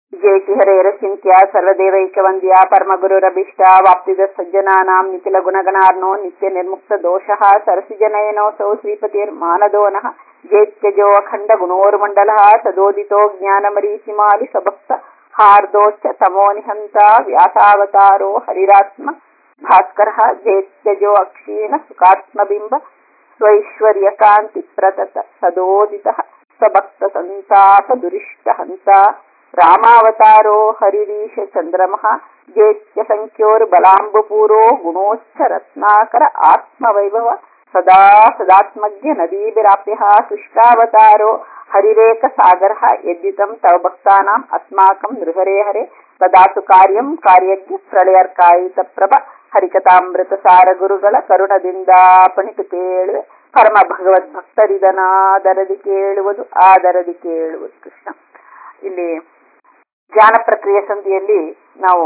ಜಯತಿ ಹರೇರಚಿಂತ್ಯ ಸರ್ವದೇವೈಕವಂದ್ಯ ಪರಮಗುರುರಭಿಷ್ಟ ವಾಪ್ತಿದ ಸಜ್ಜನಾನಾಂ ನಿಖಿಲ ಗುಣಗಣಾರ್ನೋ ನಿತ್ಯ ನಿರ್ಮುಕ್ತ ದೋಷಃ ಸರಸಿಜನಯನೋಸೌ ಶ್ರೀಪತಿರ್ಮಾನದೋನಃ ಜೇತ್ಯಜೋ ಅಖಂಡ ಗುಣೋರ್ಮಂಡಲಃ ಸದೋದಿತೋ ಜ್ಞಾನಮರೀಚಿಮಾಲಿ ಸಭಕ್ತ ಹಾರ್ದೋಚ್ಚ ತಮೋ ನಿಹಂತ ವ್ಯಾಸಾವತಾರೋ ಹರಿರಾತ್ಮ ಭಾಸ್ಕರ ಜೇತ್ಯಜೋ ಅಕ್ಷೀಣ ಸುಖಾತ್ಮಬಿಂಬ ಸ್ವೈಶ್ವರ್ಯ ಕಾಂತಿ ಪ್ರತತ ಸದೋದಿತ ಸಭಕ್ತ ಸಂತಾಪ ದುರಿಷ್ಟ ಹಂತ ರಾಮಾವತಾರೋ ಹರಿರೀಶ ಚಂದ್ರಮಃ ಜೇತ್ಯ ಸಂಖ್ಯೋರ್ ಬಲಾಂಬುಪೂರೋ ಗುಣೋಚ್ಚ ರತ್ನಾಕರ ಆತ್ಮವೈಭವ ಸದಾ ಸದಾತ್ಮಜ್ಞ ನದೀಭಿರಾಪ್ಯ ಶುಷ್ಕಾವತಾರೋ ಹರಿರೇಕ ಸಾಗರ ಯದ್ದಿತಂ ತವ ಭಕ್ತಾನಾಂ ಅಸ್ಮಾಕಂ ನೃಹರೇ ಹರೆ ತದಾತು ಕಾರ್ಯಂ ಕಾರ್ಯಜ್ಞ ಪ್ರಳಯರ್ಕಾಯಿತ ಪ್ರಭ ಹರಿಕಥಾಮೃತ ಸಾರ ಗುರುಗಳ ಕರುಣದಿಂದ ಪಣಿತು ಕೇಳುವೆ ಪರಮ ಭಗವದ್ ಭಕ್ತರಿದನಾದರದಿ ಕೇಳುವುದು ಆದರದಿ ಕೇಳುವುದು ಕೃಷ್ಣ ಇಲ್ಲಿ ಜ್ಞಾನ ಪ್ರಕ್ರಿಯೆ ಸಂಧಿಯಲ್ಲಿ ನಾವು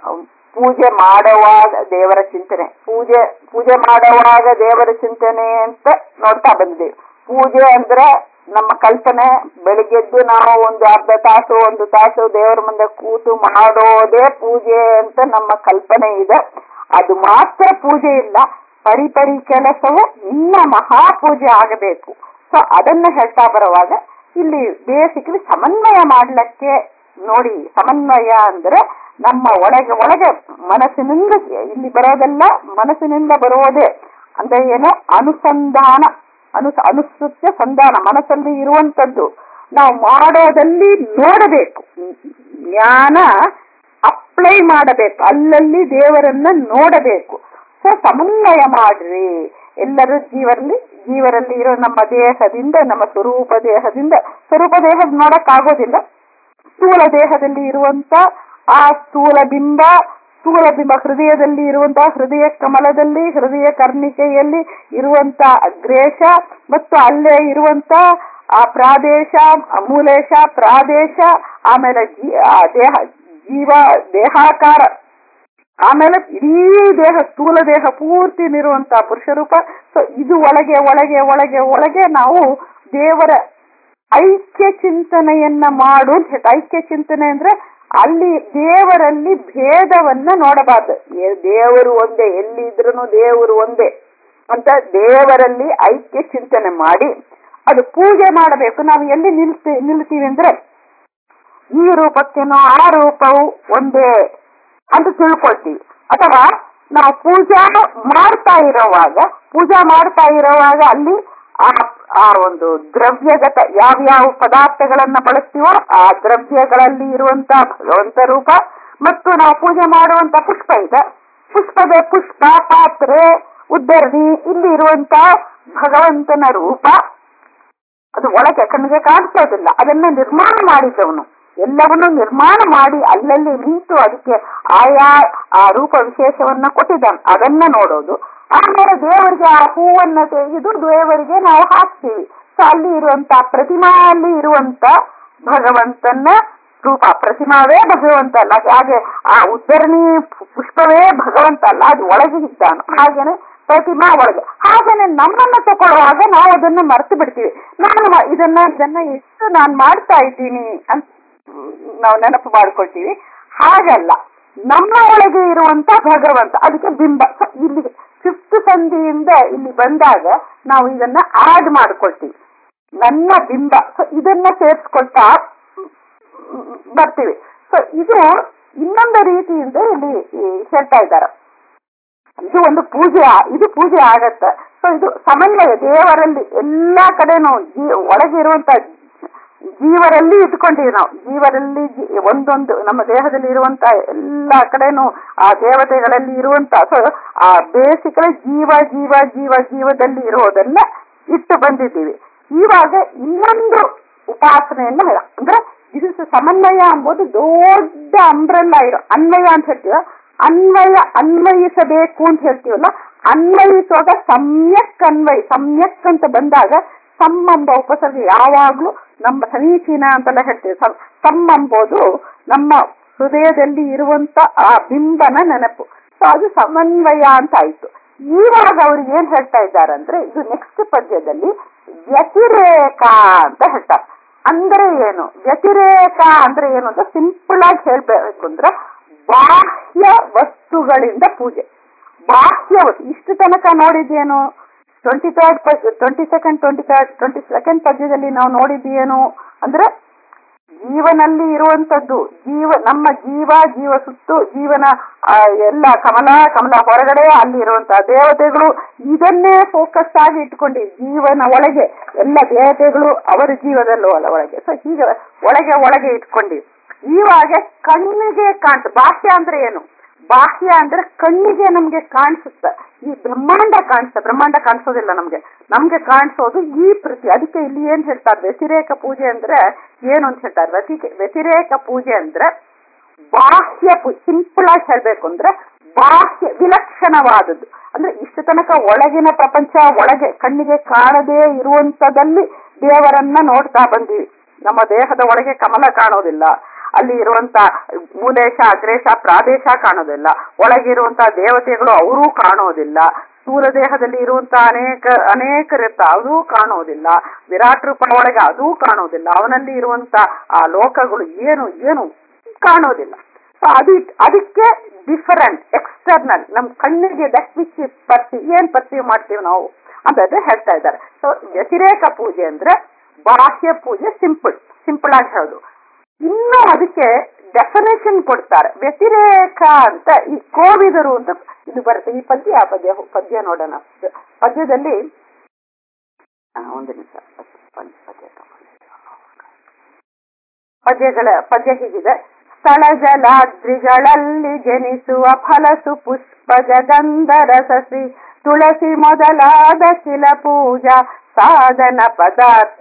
ಪೂಜೆ ಮಾಡುವಾಗ ದೇವರ ಚಿಂತನೆ ಪೂಜೆ ಪೂಜೆ ಮಾಡುವಾಗ ದೇವರ ಚಿಂತನೆ ಅಂತ ನೋಡ್ತಾ ಬಂದಿದ್ದೇವೆ ಪೂಜೆ ಅಂದ್ರೆ ನಮ್ಮ ಕಲ್ಪನೆ ಬೆಳಿಗ್ಗೆದ್ದು ನಾವು ಒಂದು ಅರ್ಧ ತಾಸು ಒಂದು ತಾಸು ದೇವರ ಮುಂದೆ ಕೂತು ಮಾಡೋದೇ ಪೂಜೆ ಅಂತ ನಮ್ಮ ಕಲ್ಪನೆ ಇದೆ ಅದು ಮಾತ್ರ ಪೂಜೆ ಇಲ್ಲ ಪರಿಪರಿ ಕೆಲಸವು ಇನ್ನ ಮಹಾಪೂಜೆ ಆಗಬೇಕು ಸೊ ಅದನ್ನ ಹೇಳ್ತಾ ಬರುವಾಗ ಇಲ್ಲಿ ಬೇಸಿಕಲಿ ಸಮನ್ವಯ ಮಾಡ್ಲಿಕ್ಕೆ ನೋಡಿ ಸಮನ್ವಯ ಅಂದ್ರೆ ನಮ್ಮ ಒಳಗೆ ಒಳಗೆ ಮನಸ್ಸಿನಿಂದ ಇಲ್ಲಿ ಬರೋದೆಲ್ಲ ಮನಸ್ಸಿನಿಂದ ಬರೋದೇ ಅಂದ್ರೆ ಏನು ಅನುಸಂಧಾನ ಅನು ಅನುಸೃತ್ಯ ಸಂಧಾನ ಮನಸ್ಸಲ್ಲಿ ಇರುವಂತದ್ದು ನಾವು ಮಾಡೋದಲ್ಲಿ ನೋಡಬೇಕು ಜ್ಞಾನ ಅಪ್ಲೈ ಮಾಡಬೇಕು ಅಲ್ಲಲ್ಲಿ ದೇವರನ್ನ ನೋಡಬೇಕು ಸೊ ಸಮನ್ವಯ ಮಾಡ್ರಿ ಎಲ್ಲರೂ ಜೀವರಲ್ಲಿ ಜೀವರಲ್ಲಿ ಇರೋ ನಮ್ಮ ದೇಹದಿಂದ ನಮ್ಮ ಸ್ವರೂಪ ದೇಹದಿಂದ ಸ್ವರೂಪ ದೇಹ ನೋಡಕ್ ಆಗೋದಿಲ್ಲ ಸ್ಥೂಲ ದೇಹದಲ್ಲಿ ಇರುವಂತ ಆ ಸ್ಥೂಲ ಬಿಂಬ ಸ್ಥೂಲ ಬಿಂಬ ಹೃದಯದಲ್ಲಿ ಇರುವಂತ ಹೃದಯ ಕಮಲದಲ್ಲಿ ಹೃದಯ ಕರ್ಣಿಕೆಯಲ್ಲಿ ಇರುವಂತ ಅಗ್ರೇಶ ಮತ್ತು ಅಲ್ಲೇ ಇರುವಂತ ಆ ಪ್ರಾದೇಶ ಮೂಲೇಶ ಪ್ರಾದೇಶ ಆಮೇಲೆ ದೇಹ ಜೀವ ದೇಹಾಕಾರ ಆಮೇಲೆ ಇಡೀ ದೇಹ ಸ್ಥೂಲ ದೇಹ ಪೂರ್ತಿ ನಿರುವಂತ ಪುರುಷ ರೂಪ ಸೊ ಇದು ಒಳಗೆ ಒಳಗೆ ಒಳಗೆ ಒಳಗೆ ನಾವು ದೇವರ ಐಕ್ಯ ಚಿಂತನೆಯನ್ನ ಮಾಡು ಅಂತ ಐಕ್ಯ ಚಿಂತನೆ ಅಂದ್ರೆ ಅಲ್ಲಿ ದೇವರಲ್ಲಿ ಭೇದವನ್ನ ನೋಡಬಾರ್ದು ದೇವರು ಒಂದೇ ಎಲ್ಲಿದ್ರೂ ದೇವರು ಒಂದೇ ಅಂತ ದೇವರಲ್ಲಿ ಐಕ್ಯ ಚಿಂತನೆ ಮಾಡಿ ಅದು ಪೂಜೆ ಮಾಡಬೇಕು ನಾವು ಎಲ್ಲಿ ನಿಲ್ತಿ ನಿಲ್ತೀವಿ ಅಂದ್ರೆ ಈ ರೂಪಕ್ಕೇನೋ ಆ ರೂಪವು ಒಂದೇ ಅಂತ ತಿಳ್ಕೊಳ್ತೀವಿ ಅಥವಾ ನಾವು ಪೂಜಾ ಮಾಡ್ತಾ ಇರೋವಾಗ ಪೂಜಾ ಮಾಡ್ತಾ ಇರೋವಾಗ ಅಲ್ಲಿ ಆ ಆ ಒಂದು ದ್ರವ್ಯಗತ ಯಾವ್ಯಾವ ಪದಾರ್ಥಗಳನ್ನ ಬಳಸ್ತೀವೋ ಆ ದ್ರವ್ಯಗಳಲ್ಲಿ ಇರುವಂತ ಭಗವಂತ ರೂಪ ಮತ್ತು ನಾವು ಪೂಜೆ ಮಾಡುವಂತ ಪುಷ್ಪ ಇದೆ ಪುಷ್ಪದ ಪುಷ್ಪ ಪಾತ್ರೆ ಉದ್ದರಣಿ ಇಲ್ಲಿ ಇರುವಂತ ಭಗವಂತನ ರೂಪ ಅದು ಒಳಗೆ ಕಣ್ಣಿಗೆ ಕಾಣಿಸೋದಿಲ್ಲ ಅದನ್ನ ನಿರ್ಮಾಣ ಮಾಡಿದವನು ಎಲ್ಲವನ್ನೂ ನಿರ್ಮಾಣ ಮಾಡಿ ಅಲ್ಲಲ್ಲಿ ನಿಂತು ಅದಕ್ಕೆ ಆಯಾ ಆ ರೂಪ ವಿಶೇಷವನ್ನ ಕೊಟ್ಟಿದ್ದಾನೆ ಅದನ್ನ ನೋಡೋದು ಆಮೇಲೆ ದೇವರಿಗೆ ಆ ಹೂವನ್ನ ತೆಗೆದು ದೇವರಿಗೆ ನಾವು ಹಾಕ್ತೀವಿ ಸೊ ಅಲ್ಲಿ ಇರುವಂತ ಪ್ರತಿಮಾ ಅಲ್ಲಿ ಇರುವಂತ ಭಗವಂತನ ರೂಪ ಪ್ರತಿಮಾವೇ ಭಗವಂತ ಅಲ್ಲ ಹಾಗೆ ಆ ಉದ್ದರಣಿ ಪುಷ್ಪವೇ ಭಗವಂತ ಅಲ್ಲ ಅದು ಒಳಗೆ ಇದ್ದಾನು ಹಾಗೇನೆ ಪ್ರತಿಮಾ ಒಳಗೆ ಹಾಗೇನೆ ನಮ್ಮನ್ನ ತಗೊಳ್ಳುವಾಗ ನಾವು ಅದನ್ನ ಮರೆತು ಬಿಡ್ತೀವಿ ನಾನು ಇದನ್ನ ಇದನ್ನ ಎಷ್ಟು ನಾನು ಮಾಡ್ತಾ ಇದ್ದೀನಿ ಅಂತ ನಾವು ನೆನಪು ಮಾಡ್ಕೊಳ್ತೀವಿ ಹಾಗಲ್ಲ ನಮ್ಮ ಒಳಗೆ ಇರುವಂತ ಭಗವಂತ ಅದಕ್ಕೆ ಬಿಂಬ ಇಲ್ಲಿ ಫಿಫ್ತ್ ಸಂಧಿಯಿಂದ ಇಲ್ಲಿ ಬಂದಾಗ ನಾವು ಇದನ್ನ ಆಡ್ ಮಾಡ್ಕೊಳ್ತೀವಿ ನನ್ನ ಬಿಂಬ ಸೊ ಇದನ್ನ ಸೇರಿಸ್ಕೊಳ್ತಾ ಬರ್ತೀವಿ ಸೊ ಇದು ಇನ್ನೊಂದು ರೀತಿಯಿಂದ ಇಲ್ಲಿ ಹೇಳ್ತಾ ಇದ್ದಾರೆ ಇದು ಒಂದು ಪೂಜೆ ಇದು ಪೂಜೆ ಆಗತ್ತೆ ಸೊ ಇದು ಸಮನ್ವಯ ದೇವರಲ್ಲಿ ಎಲ್ಲಾ ಕಡೆನೂ ಒಳಗೆ ಇರುವಂತ ಜೀವರಲ್ಲಿ ಇಟ್ಕೊಂಡಿವಿ ನಾವು ಜೀವರಲ್ಲಿ ಒಂದೊಂದು ನಮ್ಮ ದೇಹದಲ್ಲಿ ಇರುವಂತ ಎಲ್ಲಾ ಕಡೆನೂ ಆ ದೇವತೆಗಳಲ್ಲಿ ಇರುವಂತ ಸೊ ಆ ಬೇಸಿಕಲಿ ಜೀವ ಜೀವ ಜೀವ ಜೀವದಲ್ಲಿ ಇರೋದನ್ನ ಇಟ್ಟು ಬಂದಿದ್ದೀವಿ ಇವಾಗ ಇನ್ನೊಂದು ಉಪಾಸನೆಯನ್ನ ಅಂದ್ರೆ ಇದು ಸಮನ್ವಯ ಎಂಬುದು ದೊಡ್ಡ ಅಂಬ್ರೆಲ್ಲ ಇರೋ ಅನ್ವಯ ಅಂತ ಹೇಳ್ತೀವ ಅನ್ವಯ ಅನ್ವಯಿಸಬೇಕು ಅಂತ ಹೇಳ್ತೀವಲ್ಲ ಅನ್ವಯಿಸುವಾಗ ಸಮ್ಯಕ್ ಅನ್ವಯ ಸಮ್ಯಕ್ ಅಂತ ಬಂದಾಗ ಸಮ್ಮಂಬ ಉಪಸರ್ಗ ಯಾವಾಗ್ಲೂ ನಮ್ಮ ಸಮೀಚೀನ ಅಂತೆಲ್ಲ ಹೇಳ್ತೀವಿ ಸಮ್ ಎಂಬುದು ನಮ್ಮ ಹೃದಯದಲ್ಲಿ ಇರುವಂತ ಆ ಬಿಂಬನ ನೆನಪು ಸೊ ಅದು ಸಮನ್ವಯ ಅಂತ ಆಯ್ತು ಇವಾಗ ಅವ್ರು ಏನ್ ಹೇಳ್ತಾ ಇದ್ದಾರೆ ಅಂದ್ರೆ ಇದು ನೆಕ್ಸ್ಟ್ ಪದ್ಯದಲ್ಲಿ ವ್ಯತಿರೇಕ ಅಂತ ಹೇಳ್ತಾರೆ ಅಂದ್ರೆ ಏನು ವ್ಯತಿರೇಕ ಅಂದ್ರೆ ಏನು ಅಂತ ಸಿಂಪಲ್ ಆಗಿ ಹೇಳ್ಬೇಕು ಅಂದ್ರೆ ಬಾಹ್ಯ ವಸ್ತುಗಳಿಂದ ಪೂಜೆ ಬಾಹ್ಯ ವಸ್ತು ಇಷ್ಟು ತನಕ ನೋಡಿದ್ದೇನು twenty third twenty second twenty third twenty second ಪದ್ಯದಲ್ಲಿ ನಾವು ನೋಡಿದ್ದೇನು ಅಂದ್ರೆ ಜೀವನಲ್ಲಿ ಇರುವಂತದ್ದು ಜೀವ ನಮ್ಮ ಜೀವ ಜೀವ ಸುತ್ತು ಜೀವನ ಆ, ಎಲ್ಲ ಕಮಲ ಕಮಲ ಹೊರಗಡೆ ಅಲ್ಲಿ ಇರುವಂತಹ ದೇವತೆಗಳು ಇದನ್ನೇ ಫೋಕಸ್ ಆಗಿ ಇಟ್ಕೊಂಡು ಜೀವನ ಒಳಗೆ ಎಲ್ಲ ದೇವತೆಗಳು ಅವರ ಜೀವದಲ್ಲೂ ಅಲ್ಲ ಒಳಗೆ ಸೊ ಹೀಗೆ ಒಳಗೆ ಒಳಗೆ ಇಟ್ಕೊಂಡು ಇವಾಗ ಕಣ್ಣಿಗೆ ಕಾಣ್ತ ಬಾಹ್ಯ ಅಂದ್ರೆ ಏನು ಬಾಹ್ಯ ಅಂದ್ರೆ ಕಣ್ಣಿಗೆ ನಮ್ಗೆ ಕಾಣಿಸುತ್ತೆ ಈ ಬ್ರಹ್ಮಾಂಡ ಕಾಣಿಸುತ್ತೆ ಬ್ರಹ್ಮಾಂಡ ಕಾಣಿಸೋದಿಲ್ಲ ನಮ್ಗೆ ನಮ್ಗೆ ಕಾಣಿಸೋದು ಈ ಪ್ರತಿ ಅದಕ್ಕೆ ಇಲ್ಲಿ ಏನ್ ಹೇಳ್ತಾರೆ ವ್ಯತಿರೇಕ ಪೂಜೆ ಅಂದ್ರೆ ಏನು ಅಂತ ಹೇಳ್ತಾರೆ ವ್ಯತಿ- ವ್ಯತಿರೇಕ ಪೂಜೆ ಅಂದ್ರೆ ಬಾಹ್ಯ ಸಿಂಪಲ್ ಆಗಿ ಹೇಳ್ಬೇಕು ಅಂದ್ರೆ ಬಾಹ್ಯ ವಿಲಕ್ಷಣವಾದದ್ದು ಅಂದ್ರೆ ಇಷ್ಟು ತನಕ ಒಳಗಿನ ಪ್ರಪಂಚ ಒಳಗೆ ಕಣ್ಣಿಗೆ ಕಾಣದೇ ಇರುವಂತದಲ್ಲಿ ದೇವರನ್ನ ನೋಡ್ತಾ ಬಂದೀವಿ ನಮ್ಮ ದೇಹದ ಒಳಗೆ ಕಮಲ ಕಾಣೋದಿಲ್ಲ ಅಲ್ಲಿ ಇರುವಂತ ಮೂಲೇಶ ಅಗ್ರೇಶ ಪ್ರಾದೇಶ ಕಾಣೋದಿಲ್ಲ ಒಳಗಿರುವಂತ ದೇವತೆಗಳು ಅವರೂ ಕಾಣೋದಿಲ್ಲ ಸ್ಥೂಲ ದೇಹದಲ್ಲಿ ಇರುವಂತ ಅನೇಕ ಅನೇಕರಿರ್ತ ಅದೂ ಕಾಣೋದಿಲ್ಲ ವಿರಾಟ್ ರೂಪ ಒಳಗೆ ಅದೂ ಕಾಣೋದಿಲ್ಲ ಅವನಲ್ಲಿ ಇರುವಂತ ಆ ಲೋಕಗಳು ಏನು ಏನು ಕಾಣೋದಿಲ್ಲ ಸೊ ಅದು ಅದಕ್ಕೆ ಡಿಫರೆಂಟ್ ಎಕ್ಸ್ಟರ್ನಲ್ ನಮ್ ಕಣ್ಣಿಗೆ ದಟ್ ವಿಚ್ ಪರ್ಸಿ ಏನ್ ಪರ್ಸೀವ್ ಮಾಡ್ತೀವಿ ನಾವು ಅಂತ ಹೇಳ್ತಾ ಇದ್ದಾರೆ ಸೊ ವ್ಯತಿರೇಕ ಪೂಜೆ ಅಂದ್ರೆ ಬಾಹ್ಯ ಪೂಜೆ ಸಿಂಪಲ್ ಸಿಂಪಲ್ ಆಗಿ ಹೇಳೋದು ಇನ್ನು ಅದಕ್ಕೆ ಡೆಫಿನೇಷನ್ ಕೊಡ್ತಾರೆ ವ್ಯತಿರೇಕ ಅಂತ ಈ ಕೋವಿದರು ಅಂತ ಇದು ಬರುತ್ತೆ ಈ ಪದ್ಯ ಆ ಪದ್ಯ ಪದ್ಯ ನೋಡೋಣ ಪದ್ಯದಲ್ಲಿ ಆ, ಒಂದು ನಿಮಿಷ ಪದ್ಯ ಪದ್ಯ ಪದ್ಯಗಳ ಪದ್ಯ ಹೀಗಿದೆ ಸ್ಥಳ ಜಲಾದ್ರಿಗಳಲ್ಲಿ ಜನಿಸುವ ಫಲಸು ಪುಷ್ಪಜ ಗಂಧರಸಸಿ ತುಳಸಿ ಮೊದಲಾದ ಶಿಲ ಪೂಜಾ ಸಾಧನ ಪದಾರ್ಥ